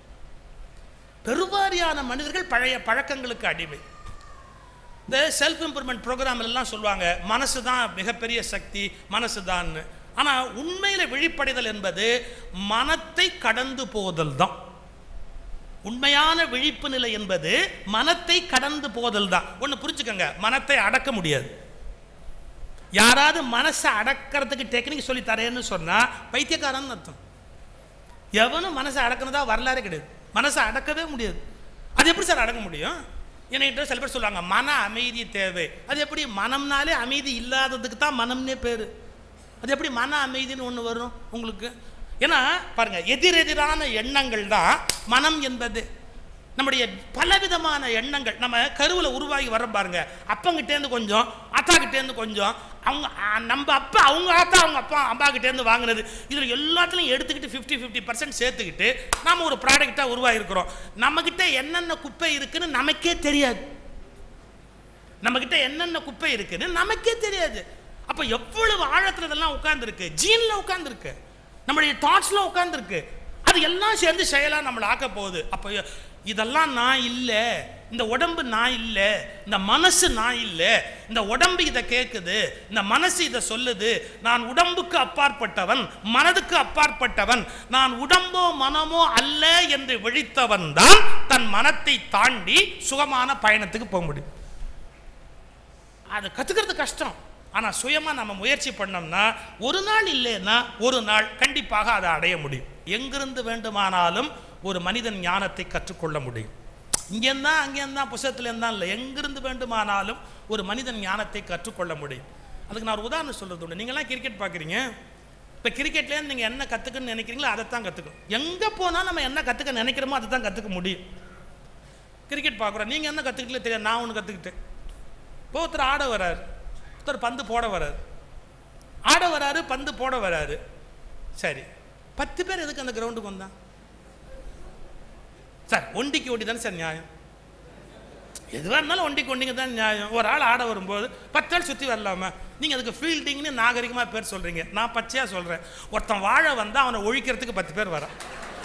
பெருவாரியான மனிதர்கள் பழைய பழக்கங்களுக்கு அடிமை இந்த செல்ஃப் இம்ப்ரூவ்மெண்ட் ப்ரோக்ராம் எல்லாம் சொல்லுவாங்க மனசு தான் மிகப்பெரிய சக்தி மனசு தான்னு ஆனால் உண்மையில் விழிப்படைதல் என்பது மனத்தை கடந்து போதல் தான் உண்மையான விழிப்பு நிலை என்பது மனத்தை கடந்து போதல் தான் ஒன்று புரிஞ்சுக்கங்க மனத்தை அடக்க முடியாது யாராவது மனசை அடக்கிறதுக்கு டெக்னிக் சொல்லி தரேன்னு சொன்னா பைத்தியக்காரன் அர்த்தம் எவனும் மனசை அடக்கணுதா வரலாறு கிடையாது மனசை அடக்கவே முடியாது அது எப்படி சார் அடக்க முடியும் என்கிட்ட சில பேர் சொல்லுவாங்க மன அமைதி தேவை அது எப்படி மனம்னாலே அமைதி இல்லாததுக்கு தான் மனம்னே பேர் அது எப்படி மன அமைதின்னு ஒன்று வரும் உங்களுக்கு ஏன்னா பாருங்க எதிரெதிரான எண்ணங்கள் தான் மனம் என்பது நம்முடைய பலவிதமான எண்ணங்கள் நம்ம கருவில் உருவாகி வர பாருங்க அப்பங்கிட்டேருந்து கொஞ்சம் அத்தாக்கிட்டேருந்து கொஞ்சம் அவங்க அ, நம்ம அப்பா அவங்க ஆத்தா அவங்க அப்பா அம்மா கிட்டேருந்து வாங்கினது இதில் எல்லாத்துலையும் எடுத்துக்கிட்டு ஃபிஃப்டி ஃபிஃப்டி பர்சன்ட் சேர்த்துக்கிட்டு நாம ஒரு ப்ராடக்டாக உருவாகிருக்கிறோம் நம்மக்கிட்ட என்னென்ன குப்பை இருக்குன்னு நமக்கே தெரியாது நம்மக்கிட்ட என்னென்ன குப்பை இருக்குன்னு நமக்கே தெரியாது அப்போ எவ்வளவு ஆழத்துல இதெல்லாம் உட்கார்ந்துருக்கு ஜீன்ல உட்கார்ந்துருக்கு நம்மளுடைய தாட்ஸ்ல உட்கார்ந்துருக்கு அது எல்லாம் சேர்ந்து செயலா நம்மளை ஆக்க போகுது அப்போ இதெல்லாம் நான் இல்லை இந்த உடம்பு நான் இல்லை இந்த மனசு நான் இல்லை இந்த உடம்பு இதை கேட்குது இந்த மனசு இதை சொல்லுது நான் உடம்புக்கு அப்பாற்பட்டவன் மனதுக்கு அப்பாற்பட்டவன் நான் உடம்போ மனமோ அல்ல என்று விழித்தவன் தான் தன் மனத்தை தாண்டி சுகமான பயணத்துக்கு போக முடியும் அதை கற்றுக்கிறது கஷ்டம் ஆனால் சுயமாக நம்ம முயற்சி பண்ணோம்னா ஒரு நாள் இல்லைன்னா ஒரு நாள் கண்டிப்பாக அதை அடைய முடியும் எங்கிருந்து வேண்டுமானாலும் ஒரு மனிதன் ஞானத்தை கற்றுக்கொள்ள முடியும் இங்கேருந்தான் அங்கேருந்தான் புத்தகத்துலேருந்தான் இல்லை எங்கிருந்து வேண்டுமானாலும் ஒரு மனிதன் ஞானத்தை கற்றுக்கொள்ள முடியும் அதுக்கு நான் ஒரு உதாரணம் சொல்கிறது உண்டு நீங்களாம் கிரிக்கெட் பார்க்குறீங்க இப்போ கிரிக்கெட்லேருந்து நீங்கள் என்ன கற்றுக்கணும்னு நினைக்கிறீங்களோ அதை தான் கற்றுக்கணும் எங்கே போனால் நம்ம என்ன கற்றுக்க நினைக்கிறோமோ அதை தான் கற்றுக்க முடியும் கிரிக்கெட் பார்க்குறோம் நீங்கள் என்ன கற்றுக்கிட்டே தெரியாது நான் ஒன்று கற்றுக்கிட்டேன் இப்போ ஒருத்தர் ஆட வராரு ஒருத்தர் பந்து போட வராரு ஆட வராரு பந்து போட வராரு சரி பத்து பேர் எதுக்கு அந்த கிரவுண்டுக்கு வந்தான் சார் ஒண்டிக்கு ஒண்டி தானே சார் நியாயம் எதுவாக இருந்தாலும் ஒண்டிக்கு ஒண்டிங்க தான் நியாயம் ஒரு ஆள் ஆட வரும்போது பத்து நாள் சுற்றி வரலாமா நீங்கள் அதுக்கு ஃபீல்டிங்னு நாகரிகமாக பேர் சொல்கிறீங்க நான் பச்சையாக சொல்கிறேன் ஒருத்தன் வாழ வந்தால் அவனை ஒழிக்கிறதுக்கு பத்து பேர் வரான்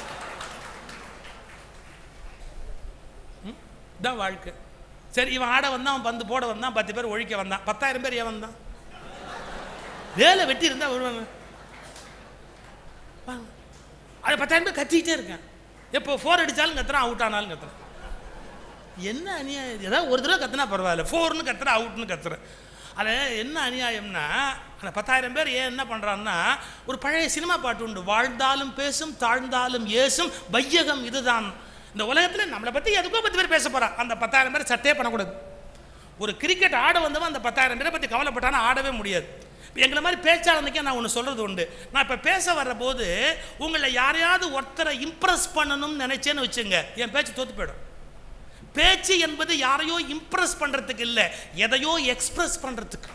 ம்? இதான் வாழ்க்கை சரி இவன் ஆட வந்தான் அவன் பந்து போட வந்தான் பத்து பேர் ஒழிக்க வந்தான் பத்தாயிரம் பேர் ஏன் வந்தான் வேலை வெட்டி இருந்தா வருவாங்க வாங்க. அது பத்தாயிரம் பேர் கத்திக்கிட்டே இருக்கேன் எப்போ ஃபோர் அடித்தாலும் கத்துறான் அவுட் ஆனாலும் கத்துறான் என்ன அநியாயம் இது? ஏதாவது ஒரு தடவை கத்துனா பரவாயில்ல ஃபோர்னு கத்துற அவுட்னு கத்துறேன் அது என்ன அநியாயம்னா அந்த பத்தாயிரம் பேர் ஏன் என்ன பண்ணுறான்னா ஒரு பழைய சினிமா பாட்டு உண்டு வாழ்ந்தாலும் பேசும் தாழ்ந்தாலும் ஏசும் வையகம் இதுதான் இந்த உலகத்தில் நம்மளை பற்றி எதுக்கோ பத்து பேர் பேச போகிறான் அந்த பத்தாயிரம் பேர் சட்டே பண்ணக்கூடாது ஒரு கிரிக்கெட் ஆட வந்தவன் அந்த பத்தாயிரம் பேரை பற்றி கவலைப்பட்டானா ஆடவே முடியாது இப்ப எங்களை மாதிரி பேச்சாளனுக்கே நான் ஒன்று சொல்கிறது உண்டு நான் இப்போ பேச வர்ற போது உங்களை யாரையாவது ஒருத்தரை இம்ப்ரெஸ் பண்ணணும்னு நினைச்சேன்னு வச்சுங்க என் பேச்சு தோத்து போயிடும் பேச்சு என்பது யாரையோ இம்ப்ரெஸ் பண்றதுக்கு இல்லை எதையோ எக்ஸ்பிரஸ் பண்றதுக்கு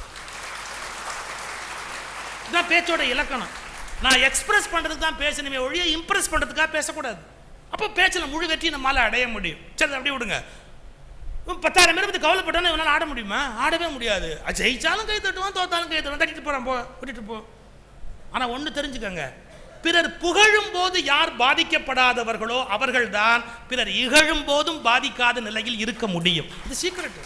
இதான் பேச்சோட இலக்கணம் நான் எக்ஸ்பிரஸ் பண்றதுக்கு தான் பேசணுமே ஒழிய இம்ப்ரெஸ் பண்றதுக்காக பேசக்கூடாது அப்போ பேச்சில் முழு வெற்றி நம்மளால அடைய முடியும் சரி அப்படி விடுங்க இவன் பத்தாயிரம் பேர் பற்றி கவலைப்பட்டோன்னு இவனால் ஆட முடியுமா ஆடவே முடியாது அது ஜெயிச்சாலும் கை தட்டுவான் தோத்தாலும் கை தட்டுவான் தட்டிட்டு போகிறான் போ விட்டுட்டு போ ஆனால் ஒன்று தெரிஞ்சுக்கங்க பிறர் புகழும் போது யார் பாதிக்கப்படாதவர்களோ அவர்கள்தான் பிறர் இகழும் போதும் பாதிக்காத நிலையில் இருக்க முடியும் இது சீக்கிரட்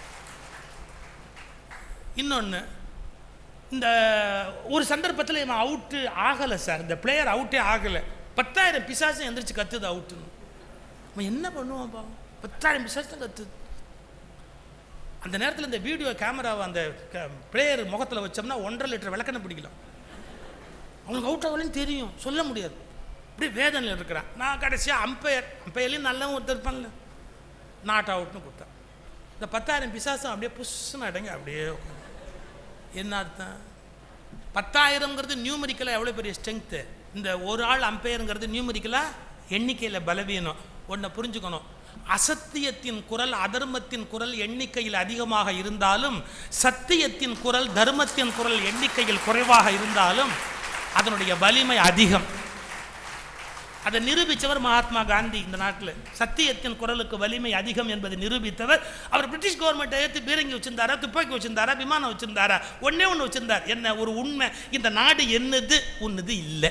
இன்னொன்று இந்த ஒரு சந்தர்ப்பத்தில் இவன் அவுட்டு ஆகலை சார் இந்த பிளேயர் அவுட்டே ஆகலை பத்தாயிரம் பிசாசும் எந்திரிச்சு கத்துது அவுட்டுன்னு அவன் என்ன பண்ணுவான் பாவம் பத்தாயிரம் பிசாசு தான் கத்துது அந்த நேரத்தில் இந்த வீடியோ கேமராவை அந்த பிளேயர் முகத்தில் வச்சோம்னா ஒன்றரை லிட்டர் விளக்கெண்ணெய் பிடிக்கலாம் அவனுக்கு அவுட் ஆகலன்னு தெரியும் சொல்ல முடியாது அப்படியே வேதனையில் இருக்கிறான் நான் கடைசியாக அம்பையர் அம்பையர்லேயும் நல்லவன் ஒருத்தர் இருப்பான்ல நாட் அவுட்னு கொடுத்தேன் இந்த பத்தாயிரம் பிசாசம் அப்படியே புஷ்ஷுன்னு அடங்கி அப்படியே உட்காந்து. என்ன அர்த்தம் பத்தாயிரம்ங்கிறது நியூமரிக்கலாக எவ்வளோ பெரிய ஸ்ட்ரென்த்து இந்த ஒரு ஆள் அம்பையருங்கிறது நியூமரிக்கலாக எண்ணிக்கையில் பலவீனம் ஒன்றை புரிஞ்சுக்கணும் அசத்தியத்தின் குரல் அதர்மத்தின் குரல் எண்ணிக்கையில் அதிகமாக இருந்தாலும் சத்தியத்தின் குரல் தர்மத்தின் குரல் எண்ணிக்கையில் குறைவாக இருந்தாலும் அதனுடைய வலிமை அதிகம் அதை நிரூபித்தவர் மகாத்மா காந்தி இந்த நாட்டில் சத்தியத்தின் குரலுக்கு வலிமை அதிகம் என்பதை நிரூபித்தவர் அவர் பிரிட்டிஷ் கவர்மெண்ட்டை ஏற்று பீரங்கி வச்சிருந்தாரா துப்பாக்கி வச்சிருந்தாரா விமானம் வச்சிருந்தாரா ஒண்ணே ஒன்று வச்சிருந்தார் என்ன ஒரு உண்மை இந்த நாடு என்னது உன்னது இல்லை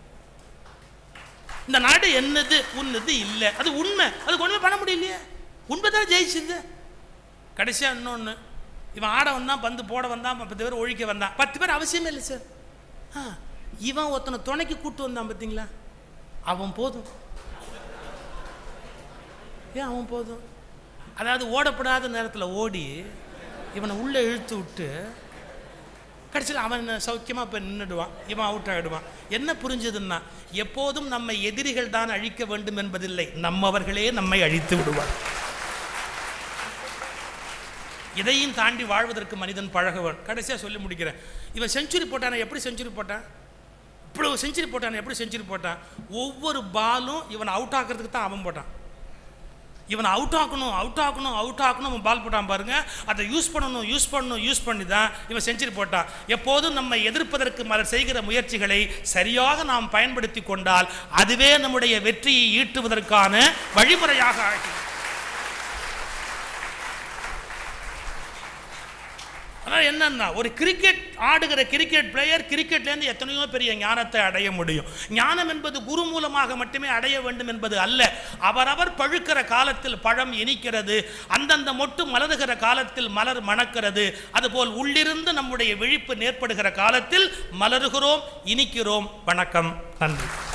இந்த நாடு என்னது உன்னது இல்லை அது உண்மை அதுக்கு ஒன்றுமே பண்ண முடியலையே உண்மை தான் ஜெயிச்சுது கடைசியாக இன்னொன்று இவன் ஆட வந்தான் பந்து போட வந்தான் பத்து பேர் ஒழிக்க வந்தான் பத்து பேர் அவசியமே இல்லை சார் ஆ இவன் ஒருத்தனை துணைக்கு கூட்டு வந்தான் பார்த்தீங்களா அவன் போதும் ஏன் அவன் போதும் அதாவது ஓடப்படாத நேரத்தில் ஓடி இவனை உள்ளே இழுத்து விட்டு கடைசியில் அவன் சௌக்கியமாக இப்போ நின்றுடுவான் இவன் அவுட் ஆகிடுவான் என்ன புரிஞ்சதுன்னா எப்போதும் நம்மை எதிரிகள் தான் அழிக்க வேண்டும் என்பதில்லை நம்மவர்களே நம்மை அழித்து விடுவார் இதையும் தாண்டி வாழ்வதற்கு மனிதன் பழகவன் கடைசியாக சொல்லி முடிக்கிறேன் இவன் செஞ்சுரி போட்டான எப்படி செஞ்சுரி போட்டான் இவ்வளவு செஞ்சுரி போட்டான் எப்படி செஞ்சுரி போட்டான் ஒவ்வொரு பாலும் இவனை அவுட் ஆக்கிறதுக்கு தான் அவன் போட்டான் இவனை அவுட் ஆக்கணும் அவுட் ஆக்கணும் அவுட் ஆக்கணும் அவன் பால் போட்டான் பாருங்க அதை யூஸ் பண்ணணும் யூஸ் பண்ணணும் யூஸ் பண்ணி தான் இவன் செஞ்சுரி போட்டான் எப்போதும் நம்மை எதிர்ப்பதற்கு மலர் செய்கிற முயற்சிகளை சரியாக நாம் பயன்படுத்தி கொண்டால் அதுவே நம்முடைய வெற்றியை ஈட்டுவதற்கான வழிமுறையாக ஆகும் ஆனால் அஹ் என்னன்னா ஒரு கிரிக்கெட் ஆடுகிற கிரிக்கெட் பிளேயர் கிரிக்கெட்லேருந்து எத்தனையோ பெரிய ஞானத்தை அடைய முடியும் ஞானம் என்பது குரு மூலமாக மட்டுமே அடைய வேண்டும் என்பது அல்ல அவரவர் பழுக்கிற காலத்தில் பழம் இனிக்கிறது அந்தந்த மொட்டு மலருகிற காலத்தில் மலர் மணக்கிறது அதுபோல் உள்ளிருந்து நம்முடைய விழிப்பு நேர்படுகிற காலத்தில் மலருகிறோம் இனிக்கிறோம் வணக்கம் நன்றி